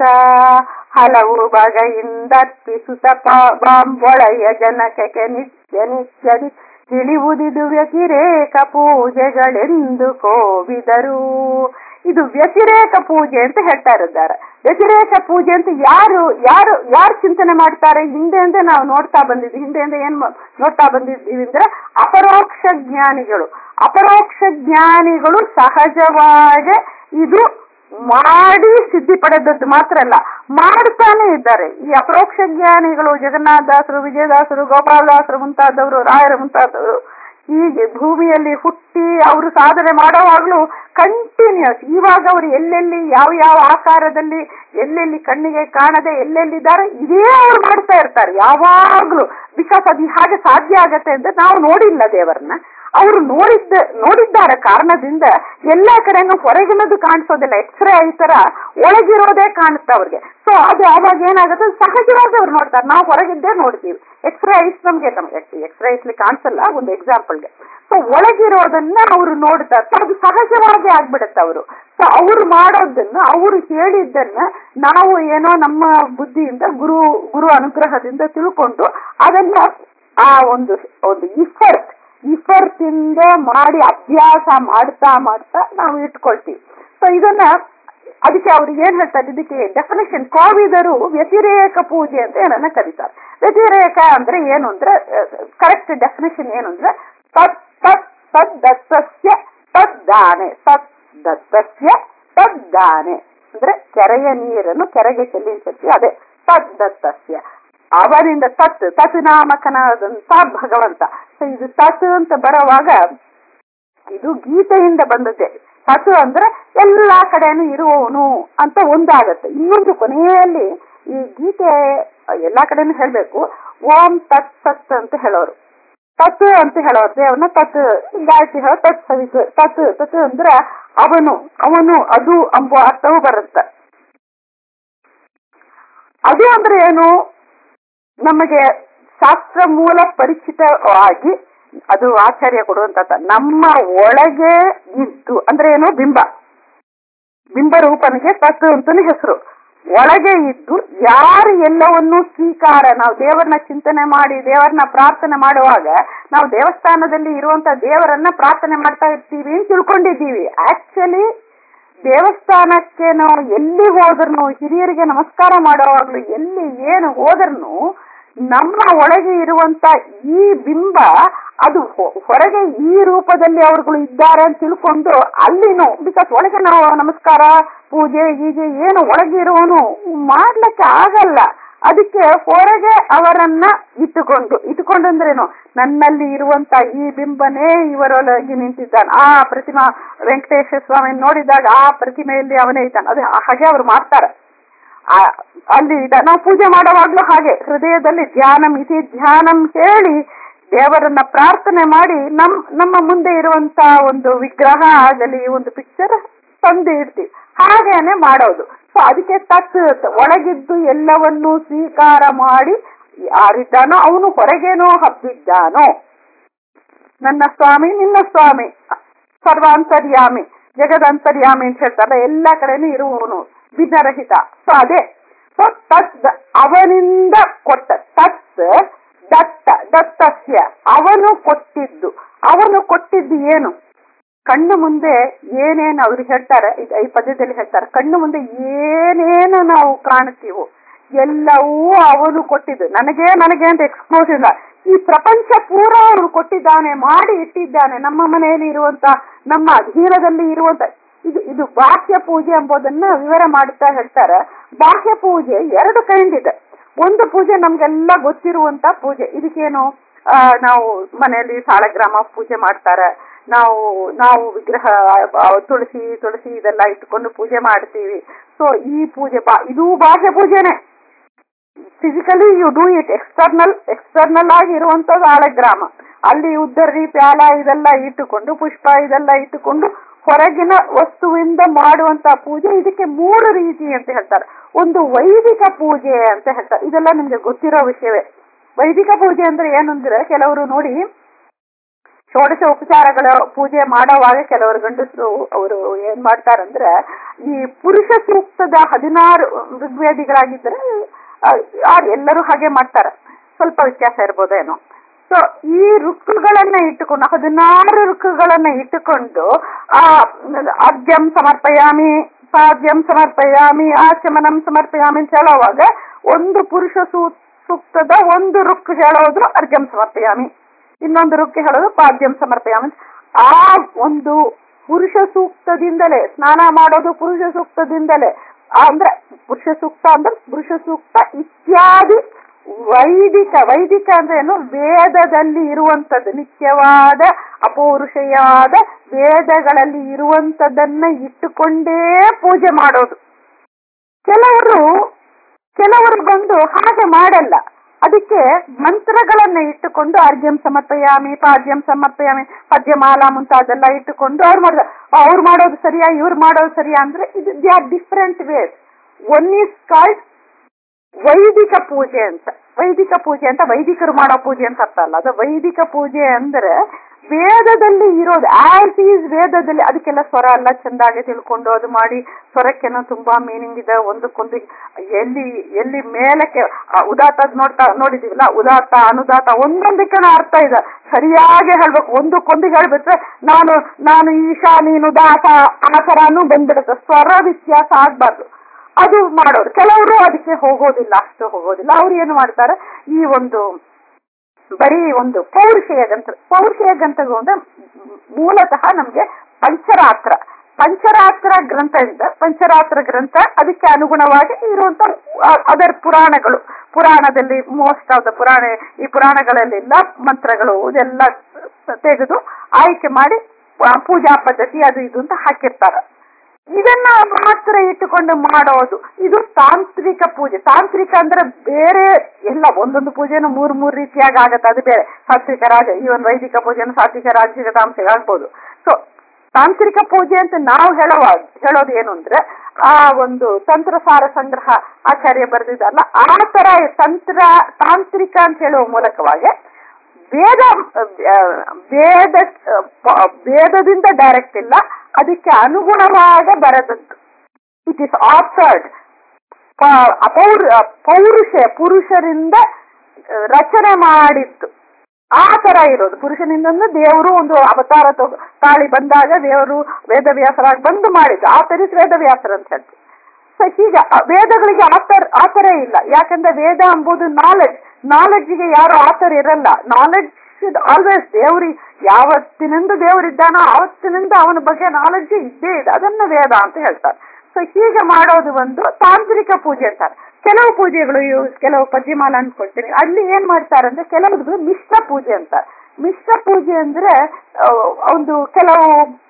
ಹಲವು ಬಗೆಯಿಂದರ್ಪಿಸುತ್ತ ಬಾಂಬೊಳೆಯ ಜನಕಕ್ಕೆ ನಿತ್ಯ ನಿತ್ಯದಿ ತಿಳಿಯುವುದಿದು ವ್ಯತಿರೇಕ ಪೂಜೆಗಳೆಂದು ಕೋವಿದರು ಇದು ವ್ಯತಿರೇಕ ಪೂಜೆ ಅಂತ ಹೇಳ್ತಾ ಇದ್ದಾರೆ ವ್ಯತಿರೇಕ ಪೂಜೆ ಅಂತ ಯಾರು ಯಾರು ಯಾರು ಚಿಂತನೆ ಮಾಡ್ತಾರೆ ಹಿಂದೆಯಿಂದ ನಾವು ನೋಡ್ತಾ ಬಂದಿದ್ವಿ ಹಿಂದೆಯಿಂದ ಏನ್ ಮಾ- ನೋಡ್ತಾ ಬಂದಿದ್ದೀವಿ ಅಂದ್ರೆ ಅಪರೋಕ್ಷ ಜ್ಞಾನಿಗಳು ಅಪರೋಕ್ಷ ಜ್ಞಾನಿಗಳು ಸಹಜವಾಗಿ ಇದು ಮಾಡಿ ಸಿದ್ಧಿ ಪಡೆದದ್ದು ಮಾತ್ರ ಅಲ್ಲ ಮಾಡ್ತಾನೆ ಇದ್ದಾರೆ ಈ ಅಪರೋಕ್ಷ ಜ್ಞಾನಿಗಳು ಜಗನ್ನಾಥದಾಸರು ವಿಜಯದಾಸರು ಗೋಪಾಲದಾಸರು ಮುಂತಾದವರು ರಾಯರ ಮುಂತಾದವರು ಹೀಗೆ ಭೂಮಿಯಲ್ಲಿ ಹುಟ್ಟಿ ಅವರು ಸಾಧನೆ ಮಾಡೋವಾಗ್ಲೂ ಕಂಟಿನ್ಯೂಸ್ ಇವಾಗ ಅವರು ಎಲ್ಲೆಲ್ಲಿ ಯಾವ ಯಾವ ಆಕಾರದಲ್ಲಿ ಎಲ್ಲೆಲ್ಲಿ ಕಣ್ಣಿಗೆ ಕಾಣದೆ ಎಲ್ಲೆಲ್ಲಿದ್ದಾರೆ ಇದೇ ಅವ್ರು ಮಾಡ್ತಾ ಇರ್ತಾರೆ ಯಾವಾಗ್ಲೂ ಬಿಕಾಸ್ ಅದು ಹಾಗೆ ಸಾಧ್ಯ ಆಗತ್ತೆ ಅಂತ ನಾವು ನೋಡಿಲ್ಲ ದೇವರನ್ನ ಅವರು ನೋಡಿದ್ದ ನೋಡಿದ್ದಾರೆ ಕಾರಣದಿಂದ ಎಲ್ಲಾ ಕಡೆನೂ ಹೊರಗಿನದು ಕಾಣಿಸೋದಿಲ್ಲ ಎಕ್ಸ್ರೇ ಈ ತರ ಒಳಗಿರೋದೇ ಕಾಣುತ್ತೆ ಅವ್ರಿಗೆ ಸೊ ಅದು ಅವಾಗ ಏನಾಗುತ್ತೆ ಸಹಜವಾಗಿ ಅವ್ರು ನೋಡ್ತಾರೆ ನಾವು ಹೊರಗಿದ್ದೇ ನೋಡ್ತೀವಿ ಎಕ್ಸ್ರೇ ಐಸ್ ನಮ್ಗೆ ನಮ್ಗೆ ಎಕ್ಸ್ರೇ ಐಸ್ಲಿ ಕಾಣಿಸಲ್ಲ ಒಂದು ಎಕ್ಸಾಂಪಲ್ಗೆ ಸೊ ಒಳಗಿರೋದನ್ನ ಅವರು ನೋಡ್ತಾರೆ ಸೊ ಅದು ಸಹಜವಾಗಿ ಆಗ್ಬಿಡುತ್ತೆ ಅವರು ಸೊ ಅವ್ರು ಮಾಡೋದನ್ನ ಅವರು ಹೇಳಿದ್ದನ್ನ ನಾವು ಏನೋ ನಮ್ಮ ಬುದ್ಧಿಯಿಂದ ಗುರು ಗುರು ಅನುಗ್ರಹದಿಂದ ತಿಳ್ಕೊಂಡು ಅದನ್ನ ಆ ಒಂದು ಒಂದು ಇಫರ್ಟ್ ಇಫರ್ಟ್ ಇಂದ ಮಾಡಿ ಅಭ್ಯಾಸ ಮಾಡ್ತಾ ಮಾಡ್ತಾ ನಾವು ಇಟ್ಕೊಳ್ತೀವಿ ಸೊ ಇದನ್ನ ಅದಕ್ಕೆ ಅವ್ರು ಏನ್ ಹೇಳ್ತಾರೆ ಇದಕ್ಕೆ ಡೆಫಿನೇಷನ್ ಕೋವಿದರು ವ್ಯತಿರೇಕ ಪೂಜೆ ಅಂತ ಏನನ್ನ ಕರೀತಾರೆ ವ್ಯತಿರೇಕ ಅಂದ್ರೆ ಏನು ಅಂದ್ರೆ ಕರೆಕ್ಟ್ ಡೆಫಿನೇಷನ್ ಏನು ಅಂದ್ರೆ ತತ್ ತತ್ ತದ್ದತ್ತಸ್ಯ ತದ್ದಾನೆ ತತ್ ದತ್ತಸ್ಯ ತದ್ದಾನೆ ಅಂದ್ರೆ ಕೆರೆಯ ನೀರನ್ನು ಕೆರೆಗೆ ಚೆಲ್ಲಿಸುತ್ತೆ ಅದೇ ತದ್ದತ್ತಸ್ಯ ಅವನಿಂದ ತತ್ ತತ್ ನಾಮಕನಾದಂತ ಭಗವಂತ ಸೊ ಇದು ತತ್ ಅಂತ ಬರುವಾಗ ಇದು ಗೀತೆಯಿಂದ ಬಂದದ್ದೇ ತತ್ ಅಂದ್ರೆ ಎಲ್ಲಾ ಕಡೆನೂ ಇರುವವನು ಅಂತ ಒಂದಾಗತ್ತೆ ಇನ್ನೊಂದು ಕೊನೆಯಲ್ಲಿ ಈ ಗೀತೆ ಎಲ್ಲಾ ಕಡೆನೂ ಹೇಳ್ಬೇಕು ಓಂ ತತ್ ಸತ್ ಅಂತ ಹೇಳೋರು ತತ್ ಅಂತ ಹೇಳೋರು ದೇವನ ತತ್ ಗಾಯತ್ರಿ ಹೇಳೋ ತತ್ ಸವಿತು ತತ್ ತತ್ ಅಂದ್ರೆ ಅವನು ಅವನು ಅದು ಎಂಬ ಅರ್ಥವೂ ಬರುತ್ತೆ ಅದು ಅಂದ್ರೆ ಏನು ನಮಗೆ ಶಾಸ್ತ್ರ ಮೂಲ ಪರಿಚಿತವಾಗಿ ಅದು ಆಚಾರ್ಯ ಕೊಡುವಂತ ನಮ್ಮ ಒಳಗೆ ಇದ್ದು ಅಂದ್ರೆ ಏನು ಬಿಂಬ ಬಿಂಬ ರೂಪನಿಗೆ ತತ್ವ ಅಂತಾನೆ ಹೆಸರು ಒಳಗೆ ಇದ್ದು ಯಾರು ಎಲ್ಲವನ್ನೂ ಸ್ವೀಕಾರ ನಾವು ದೇವರನ್ನ ಚಿಂತನೆ ಮಾಡಿ ದೇವರನ್ನ ಪ್ರಾರ್ಥನೆ ಮಾಡುವಾಗ ನಾವು ದೇವಸ್ಥಾನದಲ್ಲಿ ಇರುವಂತ ದೇವರನ್ನ ಪ್ರಾರ್ಥನೆ ಮಾಡ್ತಾ ಇರ್ತೀವಿ ಅಂತ ತಿಳ್ಕೊಂಡಿದ್ದೀವಿ ಆಕ್ಚುಲಿ ದೇವಸ್ಥಾನಕ್ಕೆ ನಾವು ಎಲ್ಲಿ ಹೋದ್ರೂ ಹಿರಿಯರಿಗೆ ನಮಸ್ಕಾರ ಮಾಡುವಾಗ್ಲೂ ಎಲ್ಲಿ ಏನು ಹೋದ್ರೂ ನಮ್ಮ ಒಳಗೆ ಇರುವಂತ ಈ ಬಿಂಬ ಅದು ಹೊ- ಹೊರಗೆ ಈ ರೂಪದಲ್ಲಿ ಅವರುಗಳು ಇದ್ದಾರೆ ಅಂತ ತಿಳ್ಕೊಂಡು ಅಲ್ಲಿನೂ ಬಿಕಾಸ್ ಒಳಗೆ ನಾವು ನಮಸ್ಕಾರ ಪೂಜೆ ಗೀಜೆ ಏನು ಒಳಗೆ ಇರುವನು ಮಾಡ್ಲಿಕ್ಕೆ ಆಗಲ್ಲ ಅದಕ್ಕೆ ಹೊರಗೆ ಅವರನ್ನ ಇಟ್ಟುಕೊಂಡು ಇಟ್ಟುಕೊಂಡು ಅಂದ್ರೇನು ನನ್ನಲ್ಲಿ ಇರುವಂತ ಈ ಬಿಂಬನೇ ಇವರೊಳಗೆ ನಿಂತಿದ್ದಾನೆ ಆ ಪ್ರತಿಮಾ ವೆಂಕಟೇಶ್ವರ ಸ್ವಾಮಿ ನೋಡಿದಾಗ ಆ ಪ್ರತಿಮೆಯಲ್ಲಿ ಅವನೇ ಇದ್ದಾನೆ ಅದು ಹಾಗೆ ಅವ್ರು ಮಾಡ್ತಾರೆ ಆ, ಅಲ್ಲಿ ಇದ- ನಾವು ಪೂಜೆ ಮಾಡುವಾಗ್ಲೂ ಹಾಗೆ ಹೃದಯದಲ್ಲಿ ಧ್ಯಾನಂ ಇತಿ ಧ್ಯಾನಂ ಹೇಳಿ ದೇವರನ್ನ ಪ್ರಾರ್ಥನೆ ಮಾಡಿ ನಮ್ ನಮ್ಮ ಮುಂದೆ ಇರುವಂತ ಒಂದು ವಿಗ್ರಹ ಆಗಲಿ ಒಂದು ಪಿಕ್ಚರ್ ತಂದು ಇಡ್ತೀವಿ ಹಾಗೇನೆ ಮಾಡೋದು ಸೊ ಅದಕ್ಕೆ ತತ್ ಒಳಗಿದ್ದು ಎಲ್ಲವನ್ನೂ ಸ್ವೀಕಾರ ಮಾಡಿ ಯಾರಿದ್ದಾನೋ ಅವನು ಹೊರಗೇನೋ ಹಬ್ಬಿದ್ದಾನೋ ನನ್ನ ಸ್ವಾಮಿ ನಿನ್ನ ಸ್ವಾಮಿ ಸರ್ವಾಂತರ್ಯಾಮಿ ಜಗದಂತರ್ಯಾಮಿ ಅಂತ ಹೇಳ್ತಾರೆ ಎಲ್ಲ ಕಡೆನೂ ಇರುವವನು ಭಿನ್ನರಹಿತ ಸೊ ಅದೇ ಸೊ ತತ್ ಅವನಿಂದ ಕೊಟ್ಟ ತತ್ ದತ್ತ ದತ್ತಸ್ಯ ಅವನು ಕೊಟ್ಟಿದ್ದು ಅವನು ಕೊಟ್ಟಿದ್ದು ಏನು ಕಣ್ಣು ಮುಂದೆ ಏನೇನು ಅವ್ರು ಹೇಳ್ತಾರೆ ಇದು ಈ ಪದ್ಯದಲ್ಲಿ ಹೇಳ್ತಾರೆ ಕಣ್ಣು ಮುಂದೆ ಏನೇನು ನಾವು ಕಾಣುತ್ತೀವೋ ಎಲ್ಲವೂ ಅವನು ಕೊಟ್ಟಿದ್ದು ನನಗೆ ನನಗೆ ಅಂತ ಎಕ್ಸ್ಕ್ಲೂಸ್ ಇಲ್ಲ ಈ ಪ್ರಪಂಚ ಪೂರ ಅವನು ಕೊಟ್ಟಿದ್ದಾನೆ ಮಾಡಿ ಇಟ್ಟಿದ್ದಾನೆ ನಮ್ಮ ಮನೆಯಲ್ಲಿ ಇರುವಂತ ನಮ್ಮ ಅಧೀನದಲ್ಲಿ ಇರುವಂತ ಇದು ಇದು ಬಾಹ್ಯ ಪೂಜೆ ಎಂಬುದನ್ನ ವಿವರ ಮಾಡುತ್ತಾ ಹೇಳ್ತಾರೆ ಬಾಹ್ಯ ಪೂಜೆ ಎರಡು ಕೈಂಡ್ ಇದೆ ಒಂದು ಪೂಜೆ ನಮ್ಗೆಲ್ಲ ಗೊತ್ತಿರುವಂತ ಪೂಜೆ ಇದಕ್ಕೇನು ಆ, ನಾವು ಮನೆಯಲ್ಲಿ ಸಾಳಗ್ರಾಮ ಪೂಜೆ ಮಾಡ್ತಾರೆ ನಾವು ನಾವು ವಿಗ್ರಹ ಆ, ತುಳಸಿ ತುಳಸಿ ಇದೆಲ್ಲ ಇಟ್ಕೊಂಡು ಪೂಜೆ ಮಾಡ್ತೀವಿ ಸೊ ಈ ಪೂಜೆ ಬಾ ಇದು ಬಾಹ್ಯ ಪೂಜೆನೆ physically you do it external external ಆಗಿ ಇರುವಂತದ್ದು ಆಳಗ್ರಾಮ ಅಲ್ಲಿ ಉದ್ದರಿ ಪ್ಯಾಲ ಇದೆಲ್ಲ ಇಟ್ಟುಕೊಂಡು ಪುಷ್ಪ ಇದೆಲ್ಲ ಇಟ್ಟುಕೊಂಡು ಹೊರಗಿನ ವಸ್ತುವಿಂದ ಮಾಡುವಂತ ಪೂಜೆ ಇದಕ್ಕೆ ಮೂರು ರೀತಿ ಅಂತ ಹೇಳ್ತಾರೆ ಒಂದು ವೈದಿಕ ಪೂಜೆ ಅಂತ ಹೇಳ್ತಾರೆ ಇದೆಲ್ಲ ನಿಮ್ಗೆ ಗೊತ್ತಿರೋ ವಿಷಯವೇ ವೈದಿಕ ಪೂಜೆ ಅಂದ್ರೆ ಏನಂದ್ರೆ ಕೆಲವರು ನೋಡಿ ಷೋಡಶ ಉಪಚಾರಗಳ ಪೂಜೆ ಮಾಡೋವಾಗ ಕೆಲವರು ಗಂಡಸರು ಅವರು ಏನ್ ಮಾಡ್ತಾರಂದ್ರೆ ಈ ಪುರುಷ ಸೂಕ್ತದ ಹದಿನಾರು ಋಗ್ವೇದಿಗಳಾಗಿದ್ದರೆ ಆ, ಆ ಎಲ್ಲರೂ ಹಾಗೆ ಮಾಡ್ತಾರೆ ಸ್ವಲ್ಪ ವ್ಯತ್ಯಾಸ ಇರ್ಬೋದೇನೋ ಸೊ ಈ ರುಕ್ಕುಗಳನ್ನ ಇಟ್ಟುಕೊಂಡು ಹದಿನಾರು ರುಕ್ಕುಗಳನ್ನ ಇಟ್ಟುಕೊಂಡು ಆ ಅರ್ಘ್ಯಂ ಸಮರ್ಪಯಾಮಿ ಪಾದ್ಯಂ ಸಮರ್ಪಯಾಮಿ ಆಚಮನಂ ಸಮರ್ಪಯಾಮಿ ಅಂತ ಹೇಳುವಾಗ ಒಂದು ಪುರುಷ ಸೂ- ಸೂಕ್ತದ ಒಂದು ರುಕ್ಕು ಹೇಳೋದ್ರು ಅರ್ಘ್ಯಂ ಸಮರ್ಪಯಾಮಿ ಇನ್ನೊಂದು ರುಕ್ಕಿ ಹೇಳೋದು ಪಾದ್ಯಂ ಸಮರ್ಪಯಾಮಿ ಆ ಒಂದು ಪುರುಷ ಸೂಕ್ತದಿಂದಲೇ ಸ್ನಾನ ಮಾಡೋದು ಪುರುಷ ಸೂಕ್ತದಿಂದಲೇ ಅಂದ್ರೆ ಪುರುಷ ಸೂಕ್ತ ಅಂದ್ರೆ ಪುರುಷ ಸೂಕ್ತ ಇತ್ಯಾದಿ ವೈದಿಕ ವೈದಿಕ ಅಂದ್ರೆ ಏನು ವೇದದಲ್ಲಿ ಇರುವಂತದ್ದು ನಿತ್ಯವಾದ ಅಪೌರುಷೆಯಾದ ವೇದಗಳಲ್ಲಿ ಇರುವಂತದನ್ನ ಇಟ್ಟುಕೊಂಡೇ ಪೂಜೆ ಮಾಡೋದು ಕೆಲವರು ಕೆಲವರು ಬಂದು ಹಾಗೆ ಮಾಡಲ್ಲ ಅದಕ್ಕೆ ಮಂತ್ರಗಳನ್ನ ಇಟ್ಟುಕೊಂಡು ಅರ್ಘ್ಯಂ ಸಮರ್ಪಯಾಮಿ ಪಾದ್ಯಂ ಸಮರ್ಪಯಾಮಿ ಪದ್ಯಮಾಲ ಮುಂತಾದೆಲ್ಲ ಇಟ್ಟುಕೊಂಡು ಅವ್ರು ಮಾಡಿದ ಅವ್ರು ಮಾಡೋದು ಸರಿಯಾ ಇವ್ರು ಮಾಡೋದು ಸರಿಯಾ ಅಂದ್ರೆ ಇದು they are different ways one is called ವೈದಿಕ ಪೂಜೆ ಅಂತ ವೈದಿಕ ಪೂಜೆ ಅಂತ ವೈದಿಕರು ಮಾಡೋ ಪೂಜೆ ಅಂತ ಅರ್ಥ ಅಲ್ಲ ಅದು ವೈದಿಕ ಪೂಜೆ ಅಂದ್ರೆ ವೇದದಲ್ಲಿ ಇರೋದು ಆಸ್ ಈಸ್ ವೇದದಲ್ಲಿ ಅದಕ್ಕೆಲ್ಲ ಸ್ವರ ಎಲ್ಲ ಚೆಂದಾಗಿ ತಿಳ್ಕೊಂಡು ಅದು ಮಾಡಿ ಸ್ವರಕ್ಕೆನೋ ತುಂಬಾ ಮೀನಿಂಗ್ ಇದೆ ಒಂದಕ್ಕೊಂದು ಎಲ್ಲಿ ಎಲ್ಲಿ ಮೇಲಕ್ಕೆ ಆ ಉದಾತ್ತ ನೋಡ್ತಾ ನೋಡಿದೀವಲ್ಲ ಉದಾತ್ತ ಅನುದಾತ ಒಂದೊಂದಕ್ಕೆನೋ ಅರ್ಥ ಇದೆ ಸರಿಯಾಗಿ ಹೇಳ್ಬೇಕು ಒಂದಕ್ಕೊಂದು ಹೇಳ್ಬಿಟ್ರೆ ನಾನು ನಾನು ಈಶಾ ನೀನು ದಾಸ ಆಸರಾನು ಬಂದ್ಬಿಡುತ್ತೆ ಸ್ವರ ವ್ಯತ್ಯಾಸ ಆಗ್ಬಾರ್ದು ಅದು ಮಾಡೋರು ಕೆಲವರು ಅದಕ್ಕೆ ಹೋಗೋದಿಲ್ಲ ಅಷ್ಟು ಹೋಗೋದಿಲ್ಲ ಅವ್ರು ಏನು ಮಾಡ್ತಾರೆ ಈ ಒಂದು ಬರೀ ಒಂದು ಪೌರುಷೇಯ ಗ್ರಂಥ ಪೌರುಷೇಯ ಗ್ರಂಥಗಳು ಅಂದ್ರೆ ಮೂಲತಃ ನಮ್ಗೆ ಪಂಚರಾತ್ರ ಪಂಚರಾತ್ರ ಗ್ರಂಥ ಇದೆ ಪಂಚರಾತ್ರ ಗ್ರಂಥ ಅದಕ್ಕೆ ಅನುಗುಣವಾಗಿ ಇರುವಂತ ಅದರ್ ಪುರಾಣಗಳು ಪುರಾಣದಲ್ಲಿ ಮೋಸ್ಟ್ ಆಫ್ ದ ಪುರಾಣ ಈ ಪುರಾಣಗಳಲ್ಲೆಲ್ಲ ಮಂತ್ರಗಳು ಇದೆಲ್ಲ ತೆಗೆದು ಆಯ್ಕೆ ಮಾಡಿ ಆ, ಪೂಜಾ ಪದ್ಧತಿ ಅದು ಇದು ಅಂತ ಹಾಕಿರ್ತಾರೆ ಇದನ್ನ ಮಾತ್ರ ಇಟ್ಟುಕೊಂಡು ಮಾಡೋದು ಇದು ತಾಂತ್ರಿಕ ಪೂಜೆ ತಾಂತ್ರಿಕ ಅಂದ್ರೆ ಬೇರೆ ಎಲ್ಲ ಒಂದೊಂದು ಪೂಜೆನೂ ಮೂರ್ ಮೂರ್ ರೀತಿಯಾಗಿ ಆಗತ್ತೆ ಅದು ಬೇರೆ ಸಾತ್ವಿಕ ರಾಜ ಈವನ್ ವೈದಿಕ ಪೂಜೆನು ಸಾತ್ವಿಕ ರಾಜಸಿಕ ಅಂಶ ಆಗ್ಬೋದು ಸೊ ತಾಂತ್ರಿಕ ಪೂಜೆ ಅಂತ ನಾವು ಹೇಳುವ ಹೇಳೋದು ಏನು ಅಂದ್ರೆ ಆ ಒಂದು ತಂತ್ರಸಾರ ಸಂಗ್ರಹ ಆಚಾರ್ಯ ಬರೆದಿದ್ದಲ್ಲ ಆ ತರ ತಂತ್ರ ತಾಂತ್ರಿಕ ಅಂತ ಹೇಳುವ ಮೂಲಕವಾಗಿ ವೇದ ಆ, ವೇದ ಆ, ವೇದದಿಂದ ಡೈರೆಕ್ಟ್ ಇಲ್ಲ ಅದಕ್ಕೆ ಅನುಗುಣವಾಗ ಬರೆದದ್ದು ಇಟ್ ಇಸ್ ಆಥರ್ಡ್ ಅಪೌರ್ ಪೌರುಷ ಪುರುಷರಿಂದ ಆ, ರಚನೆ ಮಾಡಿದ್ದು ಆ ತರ ಇರೋದು ಪುರುಷನಿಂದ ದೇವರು ಒಂದು ಅವತಾರ ತಗೊ- ತಾಳಿ ಬಂದಾಗ ದೇವರು ವೇದವ್ಯಾಸರಾಗಿ ಬಂದು ಮಾಡಿದ್ದು ಆ ತರ ವೇದವ್ಯಾಸರ ಅಂತ ಹೇಳ್ತೀವಿ ಸೊ ಹೀಗೆ ಆ ವೇದಗಳಿಗೆ ಆತರ ಆತರ ಇಲ್ಲ ಯಾಕಂದ್ರೆ ವೇದ ಎಂಬುದು ನಾಲೆಡ್ಜ್ ನಾಲೆಡ್ಜ್ಗೆ ಯಾರು ಆಥರ್ ಇರಲ್ಲ ನಾಲೆಡ್ಜ್ ಶುಡ್ ಆಲ್ವೇಸ್ ದೇವ್ರಿ ಯಾವತ್ತಿನಿಂದ ದೇವರಿದ್ದಾನೋ ಆವತ್ತಿನಿಂದ ಅವನ ಬಗ್ಗೆ ನಾಲೆಡ್ಜ್ ಇದ್ದೇ ಇದೆ ಅದನ್ನ ವೇದ ಅಂತ ಹೇಳ್ತಾರೆ ಸೊ ಹೀಗೆ ಮಾಡೋದು ಒಂದು ತಾಂತ್ರಿಕ ಪೂಜೆ ಅಂತಾರೆ ಕೆಲವು ಪೂಜೆಗಳು ಇವು ಕೆಲವು ಪದ್ಯಮಾಲ ಅನ್ಕೊಳ್ತೀನಿ ಅಲ್ಲಿ ಏನ್ ಮಾಡ್ತಾರೆ ಅಂದ್ರೆ ಕೆಲವು ಮಿಶ್ರ ಪೂಜೆ ಅಂತಾರೆ ಮಿಶ್ರ ಪೂಜೆ ಅಂದ್ರೆ ಆ, ಒಂದು ಕೆಲವು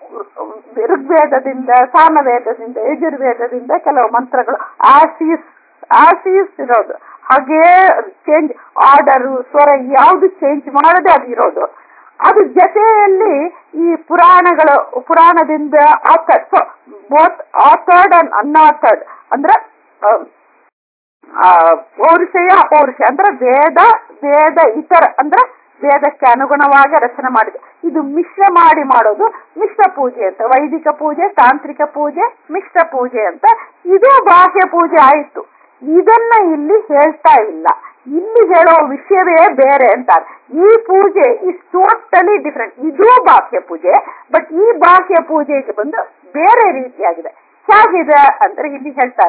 ಋಗ್ವೇದದಿಂದ ಸಾಮವೇದದಿಂದ ಯಜುರ್ವೇದದಿಂದ ಕೆಲವು ಮಂತ್ರಗಳು ಆಸೀಸ್ ಆಸೀಸ್ ಇರೋದು ಹಾಗೇ ಚೇಂಜ್ ಆರ್ಡರ್ ಸ್ವರ ಯಾವುದು ಚೇಂಜ್ ಮಾಡದೆ ಅದು ಇರೋದು ಅದು ಜೊತೆಯಲ್ಲಿ ಈ ಪುರಾಣಗಳು ಪುರಾಣದಿಂದ authored both authored and unauthored ಅಂದ್ರೆ ಆ, ಆ, ಪೌರುಷಯ ಅಪೌರುಷ ಅಂದ್ರೆ ವೇದ ವೇದ ಇತರ ಅಂದ್ರೆ ವೇದಕ್ಕೆ ಅನುಗುಣವಾಗಿ ರಚನೆ ಮಾಡಿದೆ ಇದು ಮಿಶ್ರ ಮಾಡಿ ಮಾಡೋದು ಮಿಶ್ರ ಪೂಜೆ ಅಂತ ವೈದಿಕ ಪೂಜೆ ತಾಂತ್ರಿಕ ಪೂಜೆ ಮಿಶ್ರ ಪೂಜೆ ಅಂತ ಇದು ಬಾಹ್ಯ ಪೂಜೆ ಆಯಿತು ಇದನ್ನ ಇಲ್ಲಿ ಹೇಳ್ತಾ ಇಲ್ಲ ಇಲ್ಲಿ ಹೇಳೋ ವಿಷಯವೇ ಬೇರೆ ಅಂತಾರೆ ಈ ಪೂಜೆ ಇಸ್ ಟೋಟಲಿ ಡಿಫ್ರೆಂಟ್ ಇದು ಬಾಹ್ಯ ಪೂಜೆ ಬಟ್ ಈ ಬಾಹ್ಯ ಪೂಜೆಗೆ ಬಂದು ಬೇರೆ ರೀತಿಯಾಗಿದೆ ಹೇಗಿದೆ ಅಂದ್ರೆ ಇಲ್ಲಿ ಹೇಳ್ತಾರ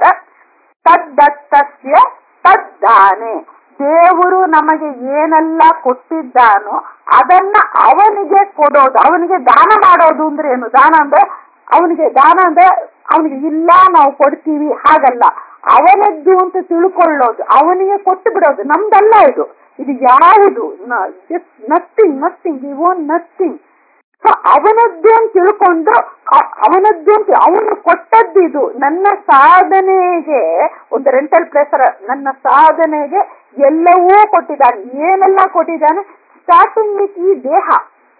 ತದ್ದತ್ತಸ್ಯ ತದ್ದಾನೆ ದೇವರು ನಮಗೆ ಏನೆಲ್ಲ ಕೊಟ್ಟಿದ್ದಾನೋ ಅದನ್ನ ಅವನಿಗೆ ಕೊಡೋದು ಅವನಿಗೆ ದಾನ ಮಾಡೋದು ಅಂದ್ರೆ ಏನು ದಾನ ಅಂದ್ರೆ ಅವನಿಗೆ ದಾನ ಅಂದ್ರೆ ಅವನಿಗೆ ಇಲ್ಲ ನಾವು ಕೊಡ್ತೀವಿ ಹಾಗಲ್ಲ ಅವನದ್ದು ಅಂತ ತಿಳ್ಕೊಳ್ಳೋದು ಅವನಿಗೆ ಕೊಟ್ಟು ಬಿಡೋದು ನಮ್ದಲ್ಲ ಇದು ಇದು ಯಾವುದು nothing nothing you own nothing so ಅವನದ್ದು ಅಂತ ತಿಳ್ಕೊಂಡು ಅ- ಅವನದ್ದು ಅಂತ ಅವನು ಕೊಟ್ಟದ್ದು ಇದು ನನ್ನ ಸಾಧನೆಗೆ ಒಂದು ರೆಂಟಲ್ ಪ್ಲೇಸರ್ ನನ್ನ ಸಾಧನೆಗೆ ಎಲ್ಲವೂ ಕೊಟ್ಟಿದ್ದಾನೆ ಏನೆಲ್ಲ ಕೊಟ್ಟಿದ್ದಾನೆ ಸ್ಟಾರ್ಟಿಂಗ್ ವಿತ್ ಈ ದೇಹ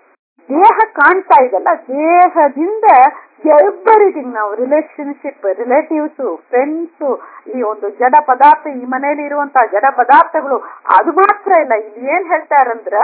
ದೇಹ ಕಾಣ್ತಾ ಇದೆಲ್ಲ ದೇಹದಿಂದ ಎವ್ರಿಥಿಂಗ್ ನಾವು ರಿಲೇಶನ್ಶಿಪ್ ರಿಲೇಟಿವ್ಸ್ ಫ್ರೆಂಡ್ಸ್ ಈ ಒಂದು ಜಡ ಪದಾರ್ಥ ಈ ಮನೆಯಲ್ಲಿ ಇರುವಂತಹ ಜಡ ಪದಾರ್ಥಗಳು ಅದು ಮಾತ್ರ ಇಲ್ಲ ಇಲ್ಲಿ ಏನ್ ಹೇಳ್ತಾರಂದ್ರ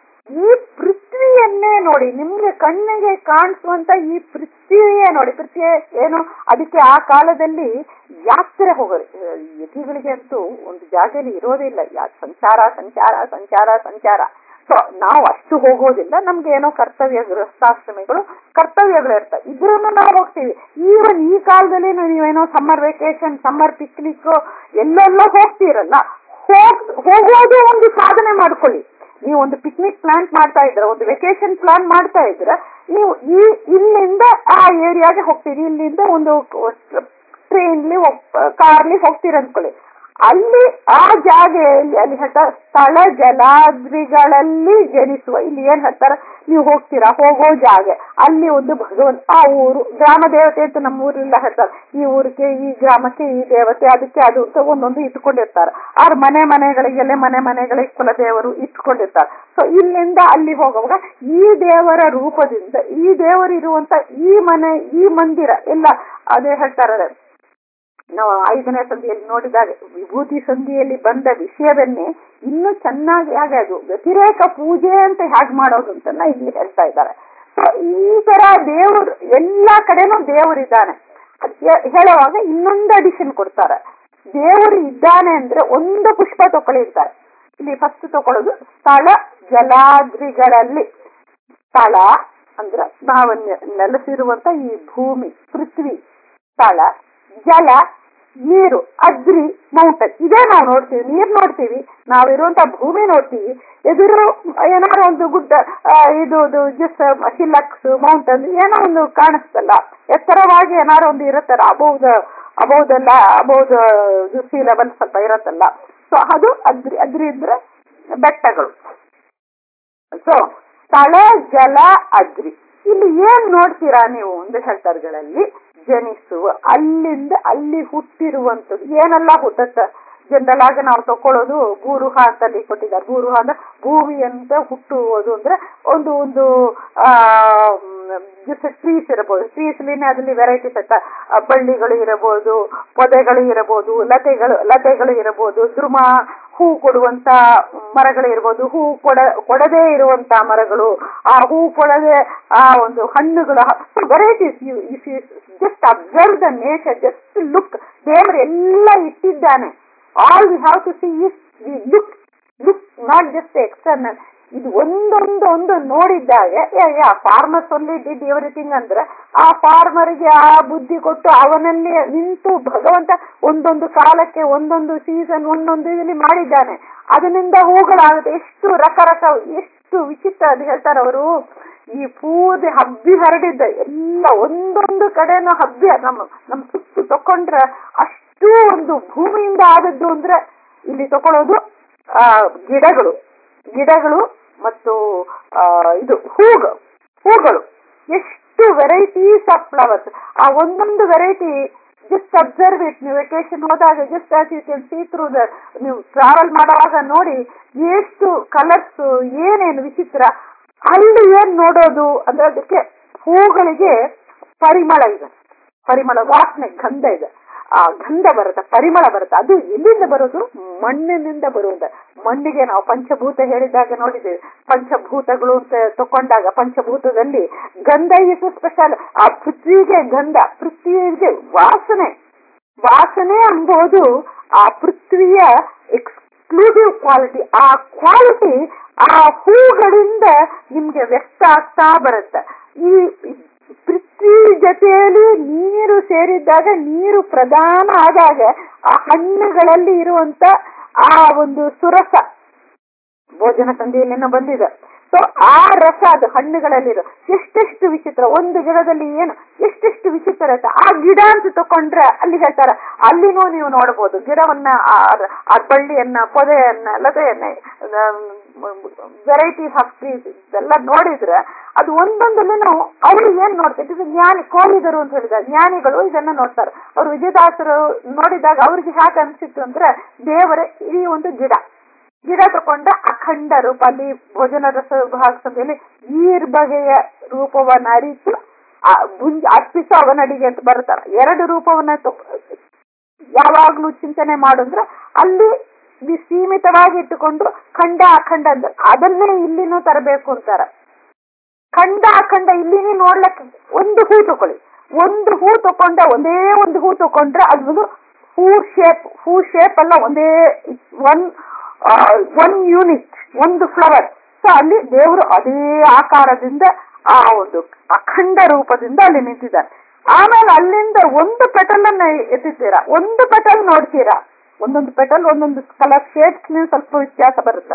ಈ ಪೃಥ್ವಿಯನ್ನೇ ನೋಡಿ ನಿಮ್ಗೆ ಕಣ್ಣಿಗೆ ಕಾಣಿಸುವಂತ ಈ ಪೃಥ್ವಿಯೇ ನೋಡಿ ಪೃಥ್ವಿ ಏನು ಅದಕ್ಕೆ ಆ ಕಾಲದಲ್ಲಿ ಯಾತ್ರೆ ಹೋಗೋರು ಯತಿಗಳಿಗೆ ಅಂತೂ ಒಂದು ಜಾಗದಲ್ಲಿ ಇರೋದಿಲ್ಲ ಯಾ ಸಂಚಾರ ಸಂಚಾರ ಸಂಚಾರ ಸಂಚಾರ ಸೊ ನಾವು ಅಷ್ಟು ಹೋಗೋದಿಲ್ಲ ನಮ್ಗೆ ಏನೋ ಕರ್ತವ್ಯ ಗೃಹಸ್ಥಾಶ್ರಮಿಗಳು ಕರ್ತವ್ಯಗಳು ಇರ್ತವೆ ಇದ್ರನ್ನು ನಾವು ಹೋಗ್ತೀವಿ ಈವನ್ ಈ ಕಾಲದಲ್ಲಿ ನೀವೇನೋ ಸಮ್ಮರ್ ವೆಕೇಶನ್ ಸಮ್ಮರ್ ಪಿಕ್ನಿಕ್ ಎಲ್ಲೆಲ್ಲೋ ಹೋಗ್ತೀರಲ್ಲ ಹೋಗ್ ಹೋಗೋದು ಒಂದು ಸಾಧನೆ ಮಾಡ್ಕೊಳ್ಳಿ ನೀವು ಒಂದು ಪಿಕ್ನಿಕ್ ಪ್ಲಾನ್ ಮಾಡ್ತಾ ಇದ್ರ ಒಂದು ವೆಕೇಶನ್ ಪ್ಲಾನ್ ಮಾಡ್ತಾ ಇದ್ರ ನೀವು ಈ ಇಲ್ಲಿಂದ ಆ ಏರಿಯಾಗೆ ಹೋಗ್ತೀರಿ ಇಲ್ಲಿಂದ ಒಂದು ಟ್ರೈನ್ಲಿ ಕಾರ್ಲಿ ಹೋಗ್ತೀರ ಅನ್ಕೊಳ್ಳಿ ಅಲ್ಲಿ ಆ ಜಾಗೆಯಲ್ಲಿ ಅಲ್ಲಿ ಹೇಳ್ತಾರೆ ಸ್ಥಳ ಜಲಾದ್ರಿಗಳಲ್ಲಿ ಜನಿಸುವ ಇಲ್ಲಿ ಏನ್ ಹೇಳ್ತಾರೆ ನೀವು ಹೋಗ್ತೀರಾ ಹೋಗೋ ಜಾಗೆ ಅಲ್ಲಿ ಒಂದು ಭಗವಂತ ಆ ಊರು ಗ್ರಾಮ ದೇವತೆ ಅಂತ ನಮ್ಮ ಊರೆಲ್ಲ ಹೇಳ್ತಾರೆ ಈ ಊರಿಗೆ ಈ ಗ್ರಾಮಕ್ಕೆ ಈ ದೇವತೆ ಅದಕ್ಕೆ ಅದು ಅಂತ ಒಂದೊಂದು ಇಟ್ಕೊಂಡಿರ್ತಾರೆ ಅವ್ರ ಮನೆ ಮನೆಗಳಿಗೆಲ್ಲ ಮನೆ ಮನೆಗಳಿಗೆ ಕುಲದೇವರು ಇಟ್ಕೊಂಡಿರ್ತಾರೆ ಸೊ ಇಲ್ಲಿಂದ ಅಲ್ಲಿ ಹೋಗುವಾಗ ಈ ದೇವರ ರೂಪದಿಂದ ಈ ದೇವರು ಇರುವಂತ ಈ ಮನೆ ಈ ಮಂದಿರ ಎಲ್ಲ ಅದೇ ಹೇಳ್ತಾರೆ ನಾವು ಐದನೇ ಸಂಧಿಯಲ್ಲಿ ನೋಡಿದಾಗ ವಿಭೂತಿ ಸಂಧಿಯಲ್ಲಿ ಬಂದ ವಿಷಯವನ್ನೇ ಇನ್ನೂ ಚೆನ್ನಾಗಿ ಹಾಗೆ ಅದು ವ್ಯತಿರೇಕ ಪೂಜೆ ಅಂತ ಹೇಗೆ ಮಾಡೋದು ಅಂತ ಇಲ್ಲಿ ಹೇಳ್ತಾ ಇದ್ದಾರೆ ಸೊ ಈ ತರ ದೇವರು ಎಲ್ಲಾ ಕಡೆನೂ ದೇವರಿದ್ದಾನೆ ಅದ್ ಹೇ- ಹೇಳುವಾಗ ಇನ್ನೊಂದು ಅಡಿಷನ್ ಕೊಡ್ತಾರೆ ದೇವರು ಇದ್ದಾನೆ ಅಂದ್ರೆ ಒಂದು ಪುಷ್ಪ ತಗೊಳ್ಳಿರ್ತಾರೆ ಇಲ್ಲಿ ಫಸ್ಟ್ ತಗೊಳ್ಳೋದು ಸ್ಥಳ ಜಲಾದ್ರಿಗಳಲ್ಲಿ ಸ್ಥಳ ಅಂದ್ರ ನಾವು ನೆ- ನೆಲೆಸಿರುವಂತ ಈ ಭೂಮಿ ಪೃಥ್ವಿ ಸ್ಥಳ ಜಲ ನೀರು ಅದ್ರಿ ಮೌಂಟನ್ ಇದೇ ನಾವು ನೋಡ್ತೀವಿ ನೀರ್ ನೋಡ್ತೀವಿ ನಾವಿರುವಂತ ಭೂಮಿ ನೋಡ್ತೀವಿ ಎದುರು ಏನಾದ್ರು ಒಂದು ಗುಡ್ಡ ಆ, ಇದು ಜಸ್ಟ್ ಹಿಲ್ಲಕ್ಸ್ ಮೌಂಟನ್ ಏನೋ ಒಂದು ಕಾಣಿಸ್ತಲ್ಲ ಎತ್ತರವಾಗಿ ಏನಾದ್ರು ಒಂದು ಇರುತ್ತಲ್ಲ ಅಬೌದ ಅಬೌದಲ್ಲ ಅಬೌದ ಸಿ ಲೆವೆಲ್ ಸ್ವಲ್ಪ ಇರತ್ತಲ್ಲ ಸೊ ಅದು ಅದ್ರಿ ಅದ್ರಿ ಅಂದ್ರೆ ಬೆಟ್ಟಗಳು ಸೊ ಸ್ಥಳ ಜಲ ಅದ್ರಿ ಇಲ್ಲಿ ಏನ್ ನೋಡ್ತೀರಾ ನೀವು ಒಂದು ಹೇಳ್ತಾರ್ಗಳಲ್ಲಿ ಜನಿಸುವ ಅಲ್ಲಿಂದ ಅಲ್ಲಿ ಹುಟ್ಟಿರುವಂತದ್ದು ಏನೆಲ್ಲ ಹುಟ್ಟತ್ತ ಜನರಲ್ ಆಗಿ ನಾವು ತಕೊಳ್ಳೋದು ಭೂರುಹ ಅಂತ ಅಲ್ಲಿ ಕೊಟ್ಟಿದ್ದಾರೆ ಭೂರುಹ ಅಂದ್ರೆ ಭೂಮಿ ಅಂತ ಹುಟ್ಟುವುದು ಅಂದ್ರೆ ಒಂದು ಒಂದು ಆ ಟ್ರೀಸ್ ಇರಬಹುದು ಟ್ರೀಸ್ ಅದ್ರಲ್ಲಿ ವೆರೈಟೀಸ್ ಅಂತ ಆ, ಬಳ್ಳಿಗಳು ಇರಬಹುದು ಪೊದೆಗಳು ಇರಬಹುದು ಲತೆಗಳು ಲತೆಗಳು ಇರಬಹುದು ದ್ರುಮ ಹೂ ಕೊಡುವಂತ ಮರಗಳು ಇರಬಹುದು ಹೂ ಕೊಡ ಕೊಡದೇ ಇರುವಂತ ಮರಗಳು ಆ ಹೂ ಕೊಡದೆ ಆ ಒಂದು ಹಣ್ಣುಗಳು varieties if you just observe the nature just look ದೇವರು ಎಲ್ಲ ಇಟ್ಟಿದ್ದಾನೆ all we have to see is we look look not just external ಇದು ಒಂದೊಂದು ಒಂದು ನೋಡಿದ್ದಾಗ ಫಾರ್ಮರ್ಸ್ ಒನ್ಲಿ ಡಿಡ್ ಎವ್ರಿಥಿಂಗ್ ಅಂದ್ರೆ ಆ ಫಾರ್ಮರ್ಗೆ ಆ ಬುದ್ಧಿ ಕೊಟ್ಟು ಅವನಲ್ಲಿ ನಿಂತು ಭಗವಂತ ಒಂದೊಂದು ಕಾಲಕ್ಕೆ ಒಂದೊಂದು ಸೀಸನ್ ಒಂದೊಂದು ಇದರಲ್ಲಿ ಮಾಡಿದ್ದಾನೆ ಅದರಿಂದ ಹೂಗಳಾಗುತ್ತೆ ಎಷ್ಟು ರಕರಕ ಎಷ್ಟು ವಿಚಿತ್ರ ಅದು ಹೇಳ್ತಾರೆ ಅವರು ಈ ಪೂದೆ ಹಬ್ಬಿ ಹರಡಿದ್ದ ಎಲ್ಲ ಒಂದೊಂದು ಕಡೆನೂ ಹಬ್ಬಿ ನಮ್ಮ ನಮ್ಮ ಸುತ್ತು ತಕೊಂಡ್ರೆ ಅಷ್ಟು ಒಂದು ಭೂಮಿಯಿಂದ ಆದದ್ದು ಅಂದ್ರೆ ಇಲ್ಲಿ ತಕೊಳ್ಳೋದು ಆ ಗಿಡಗಳು ಗಿಡಗಳು ಮತ್ತು ಆ ಇದು ಹೂಗಳು ಹೂಗಳು ಎಷ್ಟು ವೆರೈಟೀಸ್ ಆಫ್ ಫ್ಲವರ್ಸ್ ಆ ಒಂದೊಂದು ವೆರೈಟಿ ಜಸ್ಟ್ ಅಬ್ಸರ್ವ್ ಇಟ್ ನೀವು ವೆಕೇಶನ್ ಹೋದಾಗ just as you can see through the ನೀವು ಟ್ರಾವೆಲ್ ಮಾಡುವಾಗ ನೋಡಿ ಎಷ್ಟು ಕಲರ್ಸ್ ಏನೇನು ವಿಚಿತ್ರ ಅಲ್ಲಿ ಏನ್ ನೋಡೋದು ಅಂದ್ರೆ ಅದಕ್ಕೆ ಹೂಗಳಿಗೆ ಪರಿಮಳ ಇದೆ ಪರಿಮಳ ವಾಸನೆ ಗಂಧ ಇದೆ ಆ ಗಂಧ ಬರುತ್ತೆ ಪರಿಮಳ ಬರುತ್ತೆ ಅದು ಎಲ್ಲಿಂದ ಬರೋದು ಮಣ್ಣಿನಿಂದ ಬರುವುದು ಮಣ್ಣಿಗೆ ನಾವು ಪಂಚಭೂತ ಹೇಳಿದಾಗ ನೋಡಿದ್ದೇವೆ ಪಂಚಭೂತಗಳು ಅಂತ ತಕೊಂಡಾಗ ಪಂಚಭೂತದಲ್ಲಿ ಗಂಧ ಇಸ್ ಸ್ಪೆಷಲ್ ಆ ಪೃಥ್ವಿಗೆ ಗಂಧ ಪೃಥ್ವಿಗೆ ವಾಸನೆ ವಾಸನೆ ಎಂಬುದು ಆ ಪೃಥ್ವಿಯ ಎಕ್ಸ್ಕ್ಲೂಸಿವ್ ಕ್ವಾಲಿಟಿ ಆ ಕ್ವಾಲಿಟಿ ಆ ಹೂಗಳಿಂದ ನಿಮ್ಗೆ ವ್ಯಕ್ತ ಆಗ್ತಾ ಬರುತ್ತೆ ಈ ಪೃಥ್ವಿ ಜೊತೆಯಲ್ಲಿ ನೀರು ಸೇರಿದ್ದಾಗ ನೀರು ಪ್ರಧಾನ ಆದಾಗ ಆ ಹಣ್ಣುಗಳಲ್ಲಿ ಇರುವಂತ ಆ ಒಂದು ಸುರಸ ಭೋಜನ ಸಂಧಿಯಲ್ಲೇನೋ ಬಂದಿದೆ ಸೊ ಆ ರಸ ಅದು ಹಣ್ಣುಗಳಲ್ಲಿರೋ ಎಷ್ಟೆಷ್ಟು ವಿಚಿತ್ರ ಒಂದು ಗಿಡದಲ್ಲಿ ಏನು ಎಷ್ಟೆಷ್ಟು ವಿಚಿತ್ರ ಇರುತ್ತೆ ಆ ಗಿಡ ಅಂತ ತಕೊಂಡ್ರೆ ಅಲ್ಲಿ ಹೇಳ್ತಾರ ಅಲ್ಲಿನೂ ನೀವು ನೋಡಬಹುದು ಗಿಡವನ್ನ ಆ ಬಳ್ಳಿಯನ್ನ ಪೊದೆಯನ್ನ ಲತೆಯನ್ನ ವೆರೈಟೀಸ್ ಆಫ್ ಟ್ರೀಸ್ ಇದೆಲ್ಲ ನೋಡಿದ್ರೆ ಅದು ಒಂದೊಂದಲ್ಲೂ ನಾವು ಅವರು ಏನ್ ನೋಡ್ತಾರೆ ಇದು ಜ್ಞಾನಿ ಕೋಲಿದರು ಅಂತ ಹೇಳಿದಾಗ ಜ್ಞಾನಿಗಳು ಇದನ್ನ ನೋಡ್ತಾರೆ ಅವ್ರು ವಿಜಯದಾಸರು ನೋಡಿದಾಗ ಅವ್ರಿಗೆ ಹೇಗೆ ಅನ್ಸಿತ್ತು ಅಂದ್ರೆ ದೇವರೇ ಈ ಒಂದು ಗಿಡ ಗಿಡ ತಕೊಂಡ ಅಖಂಡ ರೂಪ ಅಲ್ಲಿ ಭೋಜನ ರಸ ಭಾಗ ಸಭೆಯಲ್ಲಿ ಈರ್ ಬಗೆಯ ರೂಪವನ್ನ ಅರಿತು ಗುಂಜ ಅರ್ಪಿಸೋ ಅವನಡಿಗೆ ಅಂತ ಬರ್ತಾರೆ ಎರಡು ರೂಪವನ್ನ ಯಾವಾಗ್ಲೂ ಚಿಂತನೆ ಮಾಡುಂದ್ರೆ ಅಲ್ಲಿ ಸೀಮಿತವಾಗಿ ಇಟ್ಟುಕೊಂಡು ಖಂಡ ಅಖಂಡ ಅಂತ ಅದನ್ನೇ ಇಲ್ಲಿನೂ ತರಬೇಕು ಅಂತಾರ ಖಂಡ ಅಖಂಡ ಇಲ್ಲಿನೇ ನೋಡ್ಲಕ್ಕೆ ಒಂದು ಹೂ ತಕೊಳ್ಳಿ ಒಂದು ಹೂ ತಕೊಂಡ ಒಂದೇ ಒಂದು ಹೂ ತಕೊಂಡ್ರೆ ಅದು ಹೂ ಶೇಪ್ ಹೂ ಶೇಪ್ ಅಲ್ಲ ಒಂದೇ ಒನ್ ಒನ್ ಯೂನಿಟ್ ಒಂದು ಫ್ಲವರ್ ಸೊ ಅಲ್ಲಿ ದೇವರು ಅದೇ ಆಕಾರದಿಂದ ಆ ಒಂದು ಅಖಂಡ ರೂಪದಿಂದ ಅಲ್ಲಿ ನಿಂತಿದ್ದಾರೆ ಆಮೇಲೆ ಅಲ್ಲಿಂದ ಒಂದು ಪೆಟಲ್ ಅನ್ನ ಎತ್ತಿದ್ದೀರಾ ಒಂದು ಪೆಟಲ್ ನೋಡ್ತೀರಾ ಒಂದೊಂದು ಪೆಟಲ್ ಒಂದೊಂದು ಕಲರ್ ಶೇಡ್ಸ್ ಸ್ವಲ್ಪ ವ್ಯತ್ಯಾಸ ಬರುತ್ತೆ